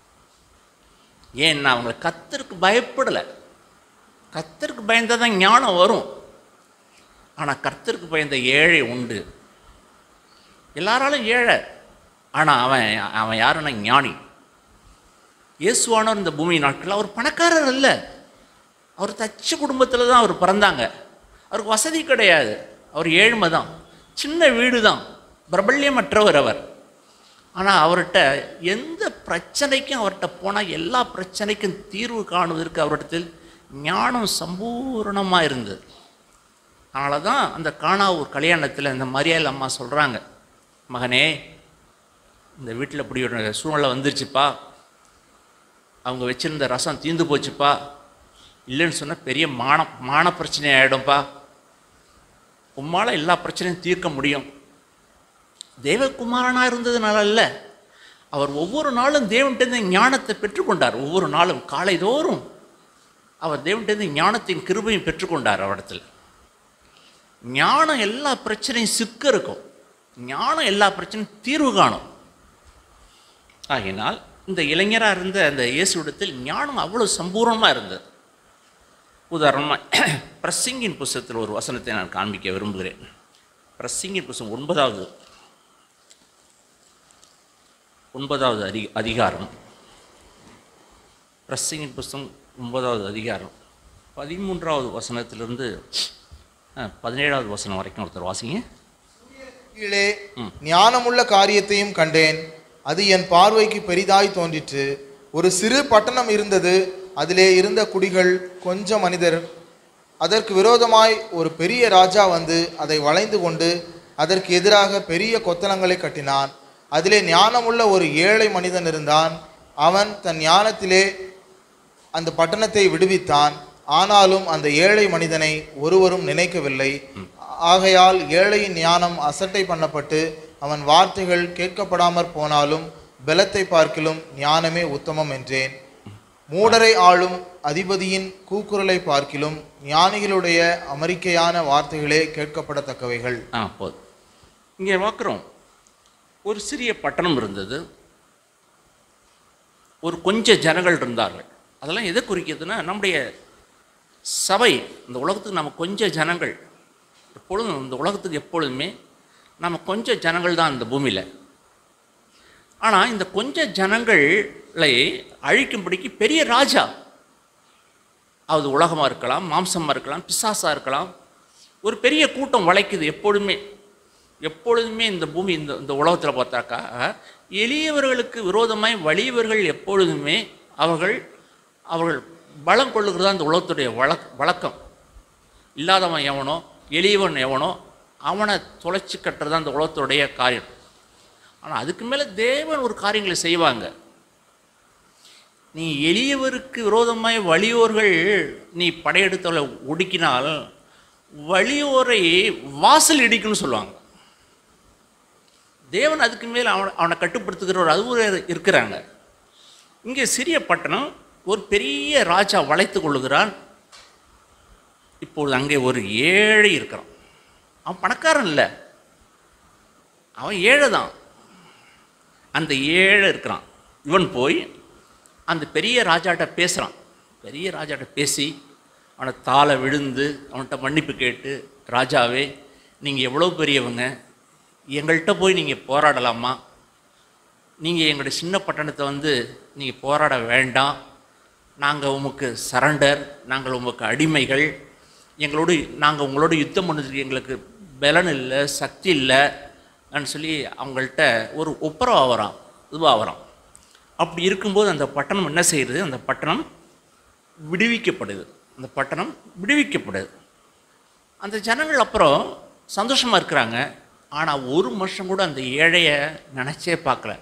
ஏன்னா அவங்களை கத்தருக்கு பயப்படலை கத்தருக்கு பயந்தால் தான் ஞானம் வரும் ஆனால் கர்த்தருக்கு பயந்த ஏழை உண்டு எல்லாராலும் ஏழை ஆனால் அவன் அவன் யாருன்னா ஞானி இயேசுவானவர் இந்த பூமி நாட்களில் அவர் பணக்காரர் அல்ல அவர் தச்சு குடும்பத்தில் தான் அவர் பிறந்தாங்க அவருக்கு வசதி கிடையாது அவர் ஏழ்மை தான் சின்ன வீடு தான் பிரபல்யமற்றவர் அவர் ஆனால் அவர்கிட்ட எந்த பிரச்சனைக்கும் அவர்கிட்ட போனால் எல்லா பிரச்சனைக்கும் தீர்வு காணுவதற்கு அவரிடத்தில் ஞானம் சம்பூரணமாக இருந்தது அதனால தான் அந்த காணாவூர் கல்யாணத்தில் இந்த மரியாதை அம்மா சொல்கிறாங்க மகனே இந்த வீட்டில் இப்படி ஒரு சூழ்நிலை வந்துருச்சுப்பா அவங்க வச்சிருந்த ரசம் தீந்து போச்சுப்பா இல்லைன்னு சொன்னால் பெரிய மான மான பிரச்சனை ஆகிடும்ப்பா உம்மால் எல்லா பிரச்சனையும் தீர்க்க முடியும் தேவகுமாரனாக இருந்ததுனால இல்லை அவர் ஒவ்வொரு நாளும் தேவன்கிட்டேருந்து ஞானத்தை பெற்றுக்கொண்டார் ஒவ்வொரு நாளும் காலைதோறும் அவர் தேவன்கிட்டேருந்து ஞானத்தின் கிருபையும் பெற்றுக்கொண்டார் அவரிடத்தில் ஞானம் எல்லா பிரச்சனையும் சிக்க இருக்கும் ஞானம் எல்லா பிரச்சனையும் தீர்வு காணும் ஆகையினால் இந்த இளைஞராக இருந்த அந்த இயேசுவிடத்தில் ஞானம் அவ்வளோ சம்பூர்ணமாக இருந்தது உதாரணமாக பிரசிங்கின் புஸ்தகத்தில் ஒரு வசனத்தை நான் காண்பிக்க விரும்புகிறேன் பிரசிங்கின் புஸ்தகம் ஒன்பதாவது ஒன்பதாவது அதி அதிகாரம் பிரசிங்கின் புஸ்தகம் ஒன்பதாவது அதிகாரம் பதிமூன்றாவது வசனத்திலிருந்து அஹ், பதினேழாவது வசனம் வரைக்கும் ஒருத்தர் வாசிங்க கீழே ஞானமுள்ள காரியத்தையும் கண்டேன் அது என் பார்வைக்கு பெரிதாய் தோன்றிற்று ஒரு சிறு பட்டணம் இருந்தது அதிலே இருந்த குடிகள் கொஞ்சம் மனிதர் அதற்கு விரோதமாய் ஒரு பெரிய ராஜா வந்து அதை வளைந்து கொண்டு அதற்கு எதிராக பெரிய கொத்தளங்களை கட்டினான் அதிலே ஞானமுள்ள ஒரு ஏழை மனிதன் இருந்தான் அவன் தன் ஞானத்திலே அந்த பட்டணத்தை விடுவித்தான் ஆனாலும் அந்த ஏழை மனிதனை ஒருவரும் நினைக்கவில்லை ஆகையால் ஏழையின் ஞானம் அசட்டை பண்ணப்பட்டு அவன் வார்த்தைகள் கேட்கப்படாமற் போனாலும் பலத்தை பார்க்கிலும் ஞானமே உத்தமம் என்றேன் மூடரை ஆளும் அதிபதியின் கூக்குரலை பார்க்கிலும் ஞானிகளுடைய அமெரிக்கையான வார்த்தைகளே கேட்கப்படத்தக்கவைகள் ஆ போதும் இங்கே பார்க்குறோம் ஒரு சிறிய பட்டணம் இருந்தது ஒரு கொஞ்ச ஜனங்கள் இருந்தார்கள் அதெல்லாம் எதை குறிக்கிறதுனா நம்முடைய சபை இந்த உலகத்துக்கு நம்ம கொஞ்சம் ஜனங்கள் எப்பொழுதும் இந்த உலகத்துக்கு எப்பொழுதுமே நம்ம கொஞ்சம் ஜனங்கள் தான் இந்த பூமியில் ஆனால் இந்த கொஞ்ச ஜனங்களை அழிக்கும்படிக்கு பெரிய ராஜா அது உலகமாக இருக்கலாம் மாம்சமாக இருக்கலாம் பிசாசாக இருக்கலாம் ஒரு பெரிய கூட்டம் வளைக்குது எப்பொழுதுமே எப்பொழுதுமே இந்த பூமி இந்த இந்த உலகத்தில் பார்த்தாக்கா எளியவர்களுக்கு விரோதமாய் வலியவர்கள் எப்பொழுதுமே அவர்கள் அவர்கள் பலம் கொள்ளுகிறது தான் இந்த உலகத்துடைய வழக் வழக்கம் இல்லாதவன் எவனோ எளியவன் எவனோ அவனை தொலைச்சி கட்டுறது தான் இந்த உலகத்துடைய காரியம் ஆனால் அதுக்கு மேலே தேவன் ஒரு காரியங்களை செய்வாங்க நீ எளியவருக்கு விரோதமாய் வலியோர்கள் நீ படையெடுத்தவளை ஒடுக்கினால் வலியோரை வாசல் இடிக்குன்னு சொல்லுவாங்க தேவன் அதுக்கு மேல் அவனை அவனை கட்டுப்படுத்துகிறவர் அது ஒரு இருக்கிறாங்க இங்கே சிறிய பட்டணம் ஒரு பெரிய ராஜா வளைத்து கொள்ளுகிறான் இப்பொழுது அங்கே ஒரு ஏழை இருக்கிறான் அவன் பணக்காரன் இல்லை அவன் ஏழை தான் அந்த ஏழை இருக்கிறான் இவன் போய் அந்த பெரிய ராஜாட்ட பேசுகிறான் பெரிய ராஜாட்ட பேசி அவனை தாளை விழுந்து அவன்கிட்ட மன்னிப்பு கேட்டு ராஜாவே நீங்கள் எவ்வளோ பெரியவங்க எங்கள்கிட்ட போய் நீங்கள் போராடலாமா நீங்கள் எங்களுடைய சின்ன பட்டணத்தை வந்து நீங்கள் போராட வேண்டாம் நாங்கள் உமக்கு சரண்டர் நாங்கள் உமக்கு அடிமைகள் எங்களோடு நாங்கள் உங்களோட யுத்தம் பண்ணதுக்கு எங்களுக்கு பலன் இல்லை சக்தி இல்லை ன்னு சொல்லி அவங்கள்ட்ட ஒரு ஒப்புரவு ஆகிறான் இதுவாகிறான் அப்படி இருக்கும்போது அந்த பட்டணம் என்ன செய்யுது அந்த பட்டணம் விடுவிக்கப்படுது அந்த பட்டணம் விடுவிக்கப்படுது அந்த ஜனங்கள் அப்புறம் சந்தோஷமாக இருக்கிறாங்க ஆனால் ஒரு வருஷம் கூட அந்த ஏழையை நினச்சே பார்க்கல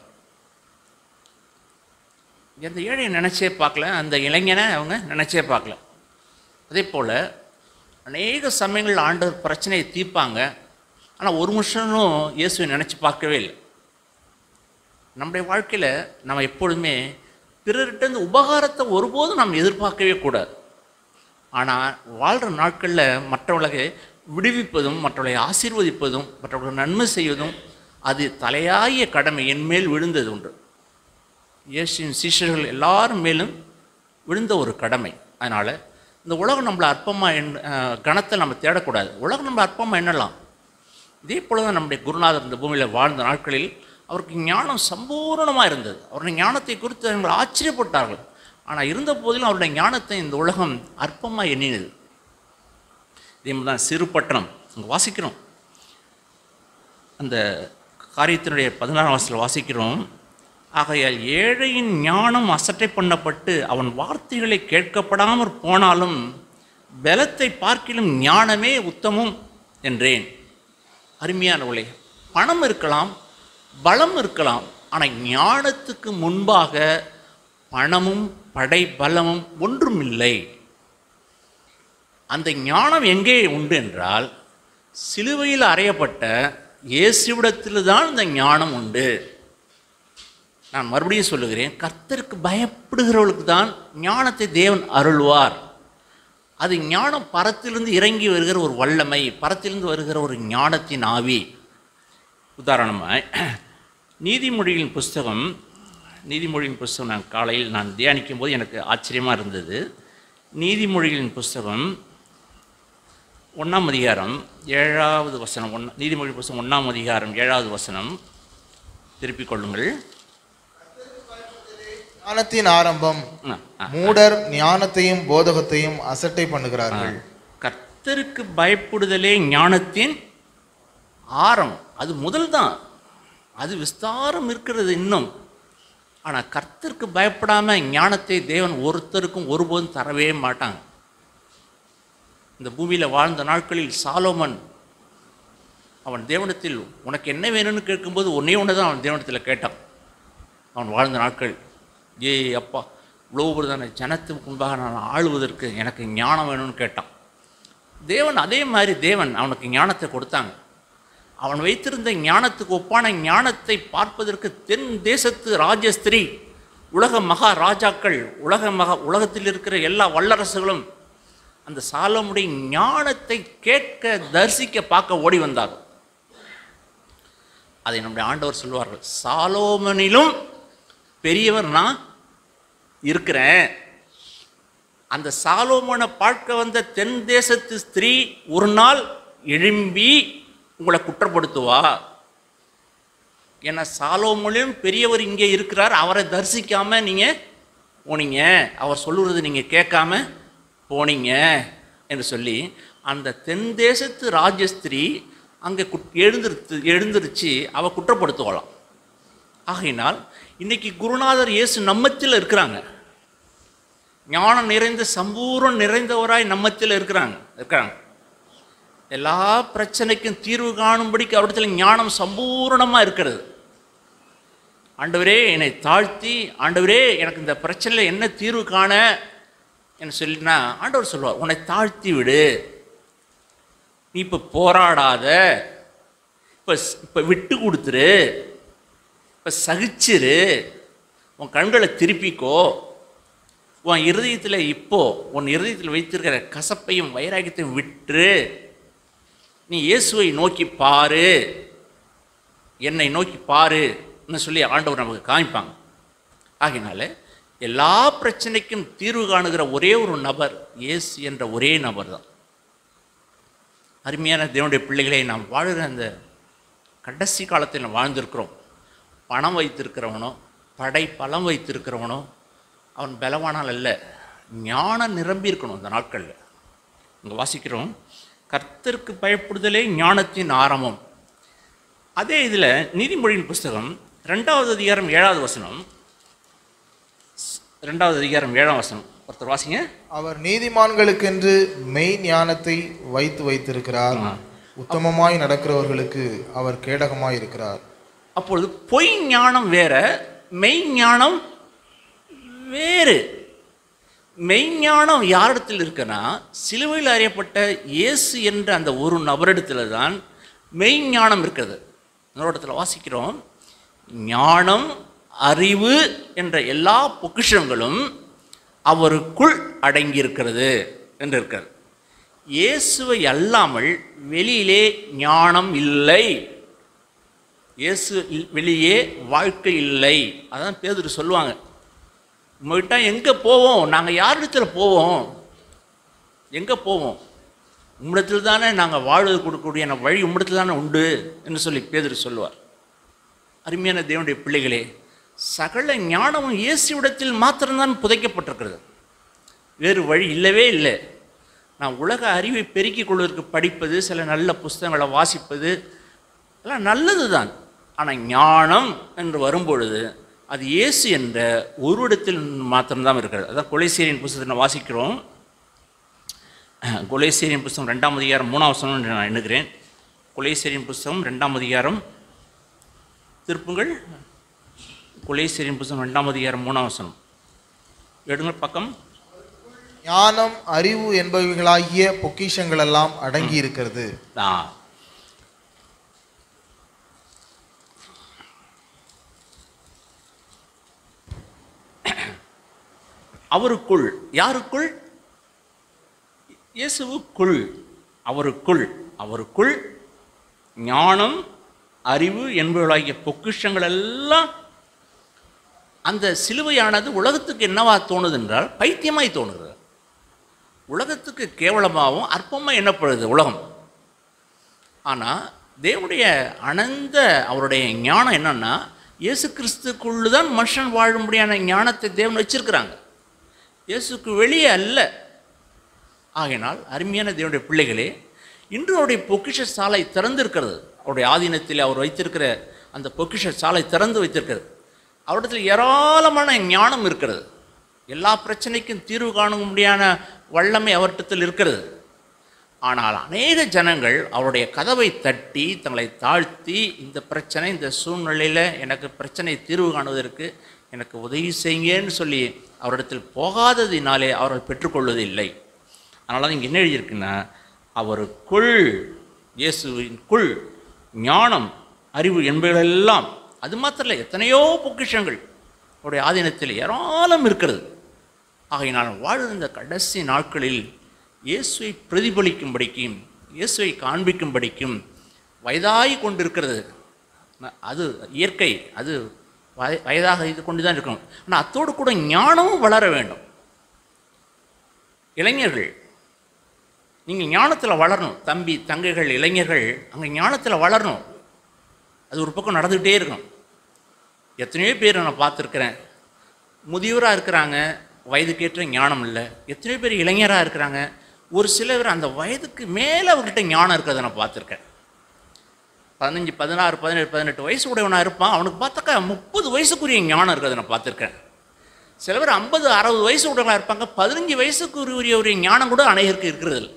அந்த ஏழையை நினச்சே பார்க்கல அந்த இளைஞனை அவங்க நினச்சே பார்க்கல அதே போல் அநேக சமயங்கள் ஆண்டவர் பிரச்சனையை தீர்ப்பாங்க ஆனால் ஒரு நிமிஷமும் இயேசுவை நினச்சி பார்க்கவே இல்லை நம்முடைய வாழ்க்கையில் நம்ம எப்பொழுதுமே பிறர்கிட்ட உபகாரத்தை ஒருபோதும் நம்ம எதிர்பார்க்கவே கூடாது ஆனால் வாழ்கிற நாட்களில் மற்றவர்களை விடுவிப்பதும் மற்றவர்களை ஆசீர்வதிப்பதும் மற்றவர்களுக்கு நன்மை செய்வதும் அது தலையாய கடமை என் மேல் விழுந்தது உண்டு இயேசுவின் சீஷர்கள் எல்லாரும் மேலும் விழுந்த ஒரு கடமை அதனால் இந்த உலகம் நம்மளை அற்பமாக எண் அஹ், கணத்தை நம்ம தேடக்கூடாது உலகம் நம்மளை அற்பமாக எண்ணலாம் இதே போல தான் நம்முடைய குருநாதர் இந்த பூமியில் வாழ்ந்த நாட்களில் அவருக்கு ஞானம் சம்பூரணமாக இருந்தது அவருடைய ஞானத்தை குறித்து அவர்கள் ஆச்சரியப்பட்டார்கள் ஆனால் இருந்த போதிலும் அவருடைய ஞானத்தை இந்த உலகம் அற்பமாக எண்ணினது இதே மாதிரி தான் சிறு பட்டணம் அங்கே வாசிக்கிறோம் அந்த காரியத்தினுடைய பதினாறாம் வருஷத்தில் வாசிக்கிறோம் ஆகையால் ஏழையின் ஞானம் அசட்டை பண்ணப்பட்டு அவன் வார்த்தைகளை கேட்கப்படாமற் போனாலும் பலத்தை பார்க்கிலும் ஞானமே உத்தமம் என்றேன் அருமையானவளே பணம் இருக்கலாம் பலம் இருக்கலாம் ஆனால் ஞானத்துக்கு முன்பாக பணமும் படை பலமும் ஒன்றும் இல்லை அந்த ஞானம் எங்கே உண்டு என்றால் சிலுவையில் அறையப்பட்ட இயேசுவிடத்தில் தான் இந்த ஞானம் உண்டு நான் மறுபடியும் சொல்லுகிறேன் கர்த்தருக்கு பயப்படுகிறவர்களுக்கு தான் ஞானத்தை தேவன் அருள்வார் அது ஞானம் பரத்திலிருந்து இறங்கி வருகிற ஒரு வல்லமை பரத்திலிருந்து வருகிற ஒரு ஞானத்தின் ஆவி உதாரணமாய் நீதிமொழிகளின் புஸ்தகம் நீதிமொழியின் புஸ்தகம் நான் காலையில் நான் தியானிக்கும் போது எனக்கு ஆச்சரியமாக இருந்தது நீதிமொழிகளின் புஸ்தகம் ஒன்றாம் அதிகாரம் ஏழாவது வசனம் ஒன் நீதிமொழி புஸ்தகம் ஒன்றாம் அதிகாரம் ஏழாவது வசனம் திருப்பிக் கொள்ளுங்கள் ஞானத்தின் ஆரம்பம் ஆ, ஆ. மூடர் ஞானத்தையும் போதகத்தையும் அசட்டை பண்ணுகிறார்கள் கர்த்தருக்கு பயப்படுதலே ஞானத்தின் ஆரம்பம் அது முதல் தான் அது விஸ்தாரம் இருக்கிறது இன்னும் ஆனால் கர்த்தருக்கு பயப்படாம ஞானத்தை தேவன் ஒருத்தருக்கும் ஒருபோதும் தரவே மாட்டாங்க இந்த பூமியில் வாழ்ந்த நாட்களில் சாலோமன் அவன் தேவனத்தில் உனக்கு என்ன வேணும்னு கேட்கும்போது ஒன்னே ஒன்று தான் அவன் தேவனத்தில் கேட்டான் அவன் வாழ்ந்த நாட்கள் ஏ அப்பா இவ்வளவு பிரதான ஜனத்துக்கு முன்பாக நான் ஆளுவதற்கு எனக்கு ஞானம் வேணும்னு கேட்டான் தேவன் அதே மாதிரி தேவன் அவனுக்கு ஞானத்தை கொடுத்தாங்க அவன் வைத்திருந்த ஞானத்துக்கு ஒப்பான ஞானத்தை பார்ப்பதற்கு தென் தேசத்து ராஜஸ்திரீ உலக மகா ராஜாக்கள் உலக மகா உலகத்தில் இருக்கிற எல்லா வல்லரசுகளும் அந்த சாலமுடைய ஞானத்தை கேட்க தரிசிக்க பார்க்க ஓடி வந்தார்கள் அதை நம்முடைய ஆண்டவர் சொல்வார்கள் சாலோமனிலும் பெரியவர் நான் இருக்கிறேன் அந்த சாலோமோனை பார்க்க வந்த தென் தேசத்து ஸ்திரீ ஒரு நாள் எழும்பி உங்களை குற்றப்படுத்துவா ஏன்னா சாலோமோனிலும் பெரியவர் இங்கே இருக்கிறார் அவரை தரிசிக்காம நீங்க போனீங்க அவர் சொல்லுறது நீங்க கேட்காம போனீங்க என்று சொல்லி அந்த தென் தேசத்து ராஜஸ்திரீ அங்கே குட் எழுந்திருத்து எழுந்திருச்சு அவ குற்றப்படுத்துவாளாம் ஆகையினால் இன்னைக்கு குருநாதர் இயேசு நம்மத்தில் இருக்கிறாங்க ஞானம் நிறைந்த சம்பூர்ணம் நிறைந்தவராய் நம்மத்தில் இருக்கிறாங்க இருக்கிறாங்க எல்லா பிரச்சனைக்கும் தீர்வு காணும்படிக்கு அவரிடத்தில் ஞானம் சம்பூரணமாக இருக்கிறது ஆண்டவரே என்னை தாழ்த்தி ஆண்டவரே எனக்கு இந்த பிரச்சனையில் என்ன தீர்வு காண என்று சொல்லினா ஆண்டவர் சொல்லுவார் உன்னை தாழ்த்தி விடு நீ இப்போ போராடாத இப்போ இப்போ விட்டு கொடுத்துரு இப்போ சகிச்சிரு உன் கண்களை திருப்பிக்கோ உன் இருதயத்தில் இப்போ உன் இருதயத்தில் வைத்திருக்கிற கசப்பையும் வைராகியத்தையும் விட்டுரு நீ இயேசுவை நோக்கி பாரு என்னை நோக்கி பாருன்னு சொல்லி ஆண்டவர் நமக்கு காமிப்பாங்க ஆகையினால எல்லா பிரச்சனைக்கும் தீர்வு காணுகிற ஒரே ஒரு நபர் இயேசு என்ற ஒரே நபர் தான் அருமையான தேவனுடைய பிள்ளைகளை நாம் வாழுகிற அந்த கடைசி காலத்தில் நாம் வாழ்ந்திருக்கிறோம் பணம் வைத்திருக்கிறவனோ படை பலம் வைத்திருக்கிறவனோ அவன் பலவானால் அல்ல ஞானம் நிரம்பி இருக்கணும் இந்த நாட்களில் இங்கே வாசிக்கிறோம் கர்த்தருக்கு பயப்படுதலே ஞானத்தின் ஆரம்பம் அதே இதில் நீதிமொழியின் புஸ்தகம் ரெண்டாவது அதிகாரம் ஏழாவது வசனம் ரெண்டாவது அதிகாரம் ஏழாம் வசனம் ஒருத்தர் வாசிங்க அவர் நீதிமான்களுக்கென்று மெய் ஞானத்தை வைத்து வைத்திருக்கிறார் உத்தமமாய் நடக்கிறவர்களுக்கு அவர் கேடகமாய் இருக்கிறார் அப்பொழுது பொய் ஞானம் வேற மெய் ஞானம் வேறு மெய்ஞானம் யாரிடத்தில் இருக்குன்னா சிலுவையில் அறியப்பட்ட இயேசு என்ற அந்த ஒரு நபரிடத்தில் தான் மெய்ஞானம் இருக்கிறது இன்னொரு இடத்துல வாசிக்கிறோம் ஞானம் அறிவு என்ற எல்லா பொக்கிஷங்களும் அவருக்குள் அடங்கியிருக்கிறது என்று இருக்கிறது இயேசுவை அல்லாமல் வெளியிலே ஞானம் இல்லை இயேசு இல்- வெளியே வாழ்க்கை இல்லை அதான் பேதுரு சொல்லுவாங்க உங்கள்கிட்ட எங்கே போவோம் நாங்கள் யாரிடத்துல போவோம் எங்கே போவோம் உம்மிடத்தில் தானே நாங்கள் வாழ்வது கொடுக்கக்கூடிய நம்ம வழி உம்மிடத்தில் தானே உண்டு என்று சொல்லி பேதுரு சொல்லுவார் அருமையான தேவனுடைய பிள்ளைகளே சகல ஞானமும் இயேசுவிடத்தில் மாத்திரம்தான் புதைக்கப்பட்டிருக்கிறது வேறு வழி இல்லவே இல்லை நான் உலக அறிவை பெருக்கிக் கொள்வதற்கு படிப்பது சில நல்ல புஸ்தகங்களை வாசிப்பது எல்லாம் நல்லது தான் ஆனால் ஞானம் என்று வரும்பொழுது அது இயேசு என்ற ஒரு இடத்தில் மாத்திரம்தான் இருக்கிறது அதான் கொலைசேரியின் புஸ்தகத்தை நான் வாசிக்கிறோம் கொலைசேரியின் புஸ்தகம் ரெண்டாம் அதிகாரம் மூணாம் வசனம் என்று நான் எண்ணுகிறேன் கொலைசேரியின் புஸ்தகம் ரெண்டாம் அதிகாரம் திருப்புங்கள் கொலைசேரியின் புஸ்தகம் ரெண்டாம் அதிகாரம் மூணாம் வசனம் எடுங்கள் பக்கம் ஞானம் அறிவு என்பவைகளாகிய பொக்கிஷங்கள் எல்லாம் அடங்கி இருக்கிறது ஆ அவருக்குள் யாருக்குள் இயேசுவுக்குள் அவருக்குள் அவருக்குள் ஞானம் அறிவு என்பவர்களாகிய பொக்கிஷங்கள் எல்லாம் அந்த சிலுவையானது உலகத்துக்கு என்னவா தோணுது என்றால் பைத்தியமாய் தோணுகிறது உலகத்துக்கு கேவலமாகவும் அற்பமாக எண்ணப்படுது உலகம் ஆனால் தேவனுடைய அனந்த அவருடைய ஞானம் என்னன்னா இயேசு கிறிஸ்துக்குள்ளு தான் மனுஷன் வாழும்படியான ஞானத்தை தேவன் வச்சிருக்கிறாங்க இயேசுக்கு வெளியே அல்ல ஆகையினால் அருமையான தேவனுடைய பிள்ளைகளே இன்று அவருடைய பொக்கிஷ சாலை திறந்திருக்கிறது அவருடைய ஆதீனத்தில் அவர் வைத்திருக்கிற அந்த பொக்கிஷ சாலை திறந்து வைத்திருக்கிறது அவரிடத்தில் ஏராளமான ஞானம் இருக்கிறது எல்லா பிரச்சனைக்கும் தீர்வு காண முடியாத வல்லமை அவரிடத்தில் இருக்கிறது ஆனால் அநேக ஜனங்கள் அவருடைய கதவை தட்டி தங்களை தாழ்த்தி இந்த பிரச்சனை இந்த சூழ்நிலையில் எனக்கு பிரச்சனை தீர்வு காணுவதற்கு எனக்கு உதவி செய்யுங்கன்னு சொல்லி அவரிடத்தில் போகாததினாலே அவர்கள் பெற்றுக்கொள்வதில்லை அதனால தான் இங்கே என்ன எழுதியிருக்குன்னா அவருக்குள் இயேசுவின்குள் ஞானம் அறிவு என்பவைகளெல்லாம் அது மாத்திரம் இல்லை எத்தனையோ பொக்கிஷங்கள் அவருடைய ஆதீனத்தில் ஏராளம் இருக்கிறது ஆகையினால் வாழ்ந்த இந்த கடைசி நாட்களில் இயேசுவை பிரதிபலிக்கும்படிக்கும் இயேசுவை காண்பிக்கும்படிக்கும் வயதாகி கொண்டிருக்கிறது ந- அது இயற்கை அது வய வயதாக இது கொண்டு தான் இருக்கணும் ஆனால் அத்தோடு கூட ஞானமும் வளர வேண்டும் இளைஞர்கள் நீங்கள் ஞானத்தில் வளரணும் தம்பி தங்கைகள் இளைஞர்கள் அங்கே ஞானத்தில் வளரணும் அது ஒரு பக்கம் நடந்துக்கிட்டே இருக்கணும் எத்தனையோ பேர் நான் பார்த்துருக்குறேன் முதியவராக இருக்கிறாங்க வயதுக்கேற்ற ஞானம் இல்லை எத்தனையோ பேர் இளைஞராக இருக்கிறாங்க ஒரு சிலர் அந்த வயதுக்கு மேலே அவர்கிட்ட ஞானம் இருக்கிறத நான் பார்த்துருக்கேன் பதினஞ்சு பதினாறு பதினேழு பதினெட்டு வயசு உடையவனாக இருப்பான் அவனுக்கு பார்த்தாக்கா முப்பது வயசுக்குரிய ஞானம் இருக்கிறத நான் பார்த்துருக்கேன் சில பேர் ஐம்பது அறுபது வயசு உடையவனாக இருப்பாங்க பதினஞ்சு வயசுக்கு உரிய ஒரு ஞானம் கூட அநேகருக்கு இருக்கிறது இல்லை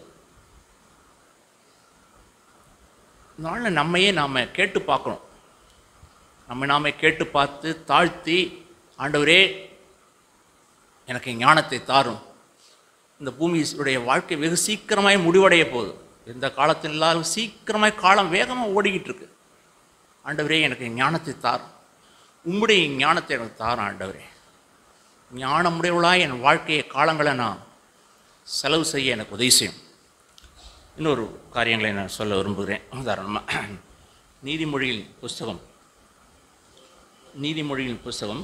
நாளில் நம்மையே நாம் கேட்டு பார்க்கணும் நம்ம நாம கேட்டு பார்த்து தாழ்த்தி ஆண்டவரே எனக்கு ஞானத்தை தாரும் இந்த பூமியுடைய வாழ்க்கை வெகு சீக்கிரமாய் முடிவடைய போகுது எந்த காலத்தில் இல்லாத சீக்கிரமாய் காலம் வேகமாக ஓடிக்கிட்டு இருக்கு ஆண்டவரே எனக்கு ஞானத்தை தாரும் உம்முடைய ஞானத்தை எனக்கு தாரும் ஆண்டவரே ஞானமுடையவளாய் என் வாழ்க்கையை காலங்களை நான் செலவு செய்ய எனக்கு உதவி செய்யும் இன்னொரு காரியங்களை நான் சொல்ல விரும்புகிறேன் உதாரணமாக நீதிமொழியின் புஸ்தகம் நீதிமொழியின் புஸ்தகம்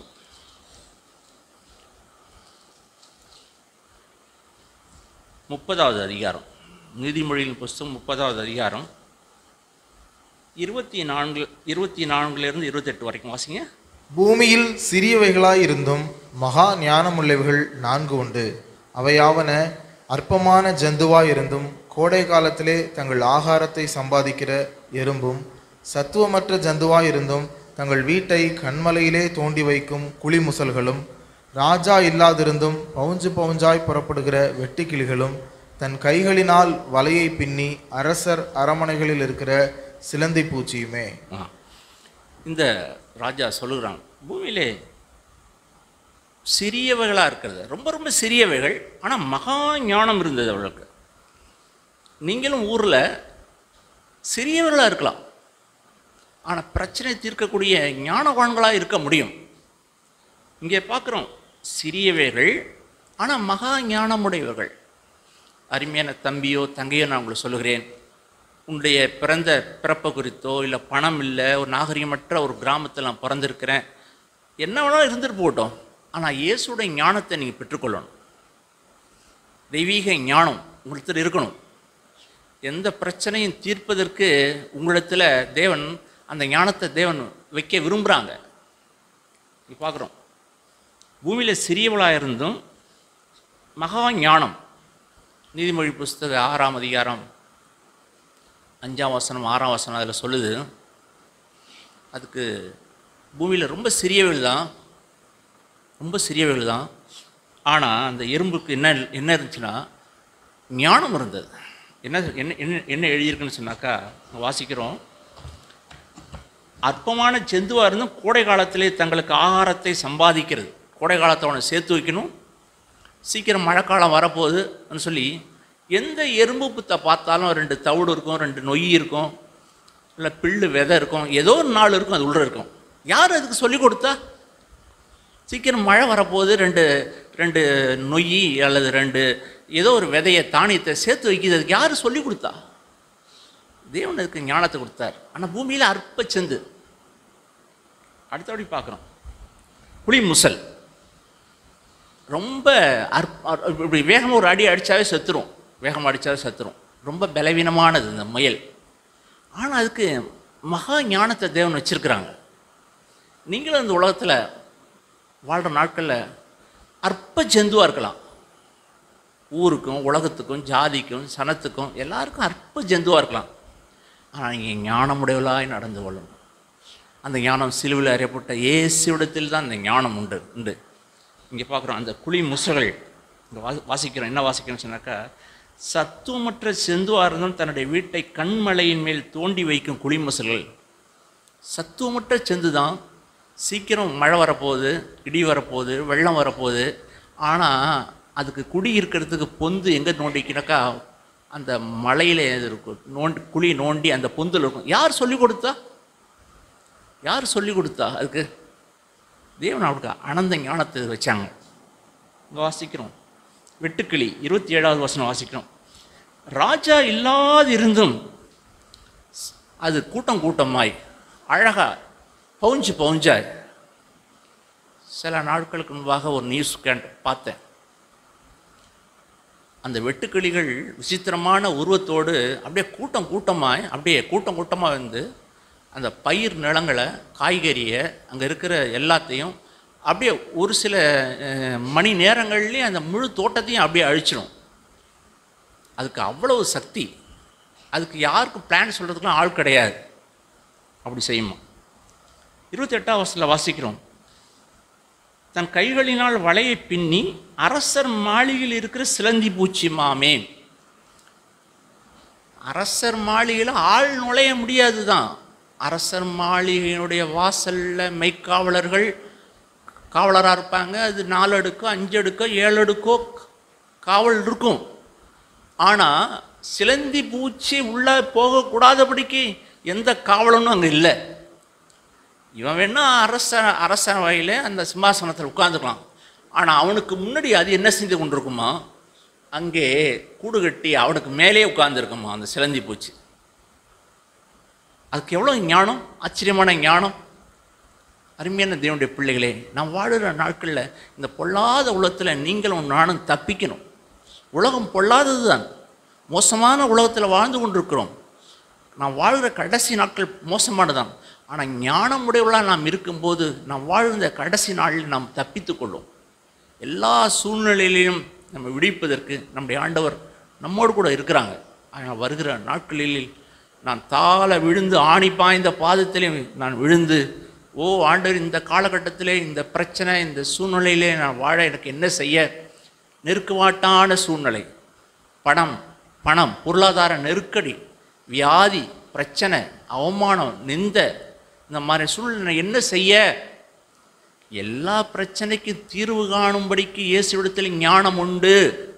முப்பதாவது அதிகாரம் நீதிமொழியின் புஸ்தகம் முப்பதாவது அதிகாரம் இருபத்தி நான்கு இருபத்தி நான்குலேருந்து இருபத்தெட்டு வரைக்கும் வாசிங்க பூமியில் சிறியவைகளாய் இருந்தும் மகா ஞானமுள்ளவைகள் நான்கு உண்டு அவையாவன அற்பமான ஜந்துவாய் இருந்தும் கோடை காலத்திலே தங்கள் ஆகாரத்தை சம்பாதிக்கிற எறும்பும் சத்துவமற்ற ஜந்துவாய் இருந்தும் தங்கள் வீட்டை கண்மலையிலே தோண்டி வைக்கும் குழிமுசல்களும் ராஜா இல்லாதிருந்தும் பவுஞ்சு பவுஞ்சாய் புறப்படுகிற வெட்டுக்கிளிகளும் தன் கைகளினால் வலையை பின்னி அரசர் அரமனைகளில் இருக்கிற சிலந்தி பூச்சியுமே ஆ. இந்த ராஜா சொல்லுகிறான் பூமியிலே சிறியவைகளாக இருக்கிறது ரொம்ப ரொம்ப சிறியவைகள் ஆனால் மகா ஞானம் இருந்தது அவளுக்கு நீங்களும் ஊரில் சிறியவர்களாக இருக்கலாம் ஆனால் பிரச்சனை தீர்க்கக்கூடிய ஞானவான்களாக இருக்க முடியும் இங்கே பார்க்குறோம் சிறியவைகள் ஆனால் மகா ஞானமுடையவர்கள் அருமையான தம்பியோ தங்கையோ நான் உங்களுக்கு சொல்லுகிறேன் உன்னுடைய பிறந்த பிறப்பை குறித்தோ இல்லை பணம் இல்லை ஒரு நாகரிகமற்ற ஒரு கிராமத்தில் நான் பிறந்திருக்கிறேன் என்ன வேணாலும் இருந்துட்டு போகட்டும் ஆனால் இயேசுடைய ஞானத்தை நீங்கள் பெற்றுக்கொள்ளணும் தெய்வீக ஞானம் உங்களிடத்தில் இருக்கணும் எந்த பிரச்சனையும் தீர்ப்பதற்கு உங்களிடத்தில் தேவன் அந்த ஞானத்தை தேவன் வைக்க விரும்புகிறாங்க நீ பார்க்குறோம் பூமியில் சிறியவளாக இருந்தும் மகா ஞானம் நீதிமொழி புஸ்தக ஆறாம் அதிகாரம் அஞ்சாம் வசனம் ஆறாம் வசனம் அதில் சொல்லுது அதுக்கு பூமியில் ரொம்ப சிறியவள் தான் ரொம்ப சிறியவைகள் தான் ஆனால் அந்த எறும்புக்கு என்ன என்ன இருந்துச்சுன்னா ஞானம் இருந்தது என்ன என்ன என்ன என்ன எழுதியிருக்குன்னு சொன்னாக்கா வாசிக்கிறோம் அற்பமான ஜந்துவாக இருந்தும் கோடை காலத்திலே தங்களுக்கு ஆகாரத்தை சம்பாதிக்கிறது கோடை காலத்தை அவனை சேர்த்து வைக்கணும் சீக்கிரம் மழைக்காலம் வரப்போகுதுன்னு சொல்லி எந்த எறும்பு புத்தை பார்த்தாலும் ரெண்டு தவிடு இருக்கும் ரெண்டு நொய் இருக்கும் இல்லை பில்லு விதை இருக்கும் ஏதோ ஒரு நாள் இருக்கும் அது உள்ளே இருக்கும் யார் அதுக்கு சொல்லி கொடுத்தா சீக்கிரம் மழை வரப்போகுது ரெண்டு ரெண்டு நொய் அல்லது ரெண்டு ஏதோ ஒரு விதையை தானியத்தை சேர்த்து வைக்கிறது அதுக்கு யார் சொல்லி கொடுத்தா தேவன் அதுக்கு ஞானத்தை கொடுத்தார் ஆனால் பூமியில் அற்ப செந்து அடுத்தபடி பார்க்குறோம் புலி முசல் ரொம்ப அற்ப அற்ப- இப்படி வேகமாக ஒரு அடி அடித்தாவே செத்துரும் வேகமாக அடித்தாவே செத்துரும் ரொம்ப பலவீனமானது இந்த முயல் ஆனால் அதுக்கு மகா ஞானத்தை தேவன் வச்சிருக்கிறாங்க நீங்களும் இந்த உலகத்தில் வாழ்கிற நாட்களில் அற்ப ஜந்துவாக இருக்கலாம் ஊருக்கும் உலகத்துக்கும் ஜாதிக்கும் சனத்துக்கும் எல்லாருக்கும் அற்ப ஜந்துவாக இருக்கலாம் ஆனால் நீங்கள் ஞானமுடையவளாய் நடந்து கொள்ளணும் அந்த ஞானம் சிலுவில் அறியப்பட்ட இயேசுவிடத்தில் தான் அந்த ஞானம் உண்டு உண்டு இங்கே பார்க்குறோம் அந்த குழி முசகள் இங்கே வா வாசிக்கிறோம் என்ன வாசிக்கிறோம்னு சொன்னாக்கா சத்துவமற்ற செந்துவாக இருந்தும் தன்னுடைய வீட்டை கண்மலையின் மேல் தோண்டி வைக்கும் குழி முசல்கள் சத்துவமற்ற செந்து தான் சீக்கிரம் மழை வரப்போகுது இடி வரப்போகுது வெள்ளம் வரப்போகுது ஆனால் அதுக்கு குடி இருக்கிறதுக்கு பொந்து எங்கே நோண்டிக்கினாக்கா அந்த மலையில் இது இருக்கும் நோண்டி குழி நோண்டி அந்த பொந்தில் இருக்கும் யார் சொல்லி கொடுத்தா யார் சொல்லி கொடுத்தா அதுக்கு தேவன் அவருக்கு அனந்த ஞானத்தை வச்சாங்க இங்கே வாசிக்கிறோம் வெட்டுக்கிளி இருபத்தி ஏழாவது வசனம் வாசிக்கிறோம் ராஜா இல்லாதிருந்தும் அது கூட்டம் கூட்டமாய் அழகா பவுஞ்சு பவுஞ்சாய் சில நாட்களுக்கு முன்பாக ஒரு நியூஸ் கேண்ட் பார்த்தேன் அந்த வெட்டுக்கிளிகள் விசித்திரமான உருவத்தோடு அப்படியே கூட்டம் கூட்டமாய் அப்படியே கூட்டம் கூட்டமாக வந்து அந்த பயிர் நிலங்களை காய்கறியை அங்கே இருக்கிற எல்லாத்தையும் அப்படியே ஒரு சில அஹ், மணி நேரங்கள்லேயே அந்த முழு தோட்டத்தையும் அப்படியே அழிச்சிடும் அதுக்கு அவ்வளவு சக்தி அதுக்கு யாருக்கும் பிளான் சொல்கிறதுக்குலாம் ஆள் கிடையாது அப்படி செய்யுமா இருபத்தெட்டாம் வருஷத்தில் வாசிக்கிறோம் தன் கைகளினால் வலையை பின்னி அரசர் மாளிகையில் இருக்கிற சிலந்தி பூச்சி மாமே அரசர் மாளிகையில் ஆள் நுழைய முடியாது தான் அரசர் மாளிகையினுடைய வாசலில் மெய்க்காவலர்கள் காவலராக இருப்பாங்க அது நாலு அடுக்கோ அஞ்சு அடுக்கோ ஏழு அடுக்கோ காவல் இருக்கும் ஆனால் சிலந்தி பூச்சி உள்ளே போகக்கூடாதபடிக்கு எந்த காவலனும் அங்கே இல்லை இவன் வேணா அரச அரசவையில் அந்த சிம்மாசனத்தில் உட்காந்துக்கலாம் ஆனால் அவனுக்கு முன்னாடி அது என்ன செஞ்சு கொண்டிருக்குமா அங்கே கூடு கட்டி அவனுக்கு மேலே உட்கார்ந்திருக்குமா அந்த சிலந்தி பூச்சி அதுக்கு எவ்வளோ ஞானம் ஆச்சரியமான ஞானம் அருமையான தேவனுடைய பிள்ளைகளே நான் வாழுகிற நாட்களில் இந்த பொல்லாத உலகத்தில் நீங்களும் நானும் தப்பிக்கணும் உலகம் பொல்லாதது தான் மோசமான உலகத்தில் வாழ்ந்து கொண்டிருக்கிறோம் நான் வாழ்கிற கடைசி நாட்கள் மோசமானதான் ஆனால் ஞானம் உடையவளாக நாம் இருக்கும்போது நாம் வாழ்ந்த கடைசி நாளில் நாம் தப்பித்துக் கொள்ளும் எல்லா சூழ்நிலையிலையும் நம்ம விடுவிப்பதற்கு நம்முடைய ஆண்டவர் நம்மோடு கூட இருக்கிறாங்க ஆனால் வருகிற நாட்களில் நான் தாழ விழுந்து ஆணி பாய்ந்த பாதத்திலே நான் விழுந்து ஓ ஆண்டவர் இந்த காலகட்டத்திலே இந்த பிரச்சனை இந்த சூழ்நிலையிலே நான் வாழ எனக்கு என்ன செய்ய நெருக்குவாட்டான சூழ்நிலை பணம் பணம் பொருளாதார நெருக்கடி வியாதி பிரச்சனை அவமானம் நிந்த இந்த மாதிரி சூழ்நிலை என்ன செய்ய எல்லா பிரச்சனைக்கும் தீர்வு காணும்படிக்கு இயேசுவிடத்தில் ஞானம் உண்டு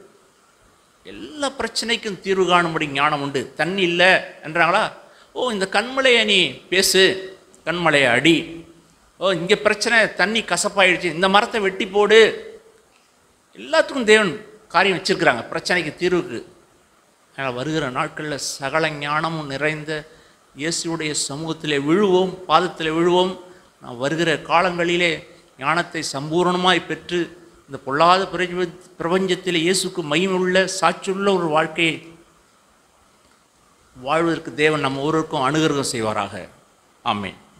எல்லா பிரச்சனைக்கும் தீர்வு காணும்படி ஞானம் உண்டு தண்ணி இல்லை என்றாங்களா ஓ இந்த கண்மலையை நீ பேசு கண்மலையை அடி ஓ இங்கே பிரச்சனை தண்ணி கசப்பாயிடுச்சு இந்த மரத்தை வெட்டி போடு எல்லாத்துக்கும் தேவன் காரியம் வச்சிருக்கிறாங்க பிரச்சனைக்கு தீர்வுக்கு அதனால் வருகிற நாட்களில் சகல ஞானமும் நிறைந்த இயேசுடைய சமூகத்திலே விழுவோம் பாதத்தில் விழுவோம் நான் வருகிற காலங்களிலே ஞானத்தை சம்பூரணமாய் பெற்று இந்த பொல்லாத பிரபஞ்ச பிரபஞ்சத்தில் இயேசுக்கு மகிமுள்ள சாட்சியுள்ள ஒரு வாழ்க்கையை வாழ்வதற்கு தேவன் நம்ம ஒவ்வொருவருக்கும் அனுகிரகம் செய்வாராக ஆமென்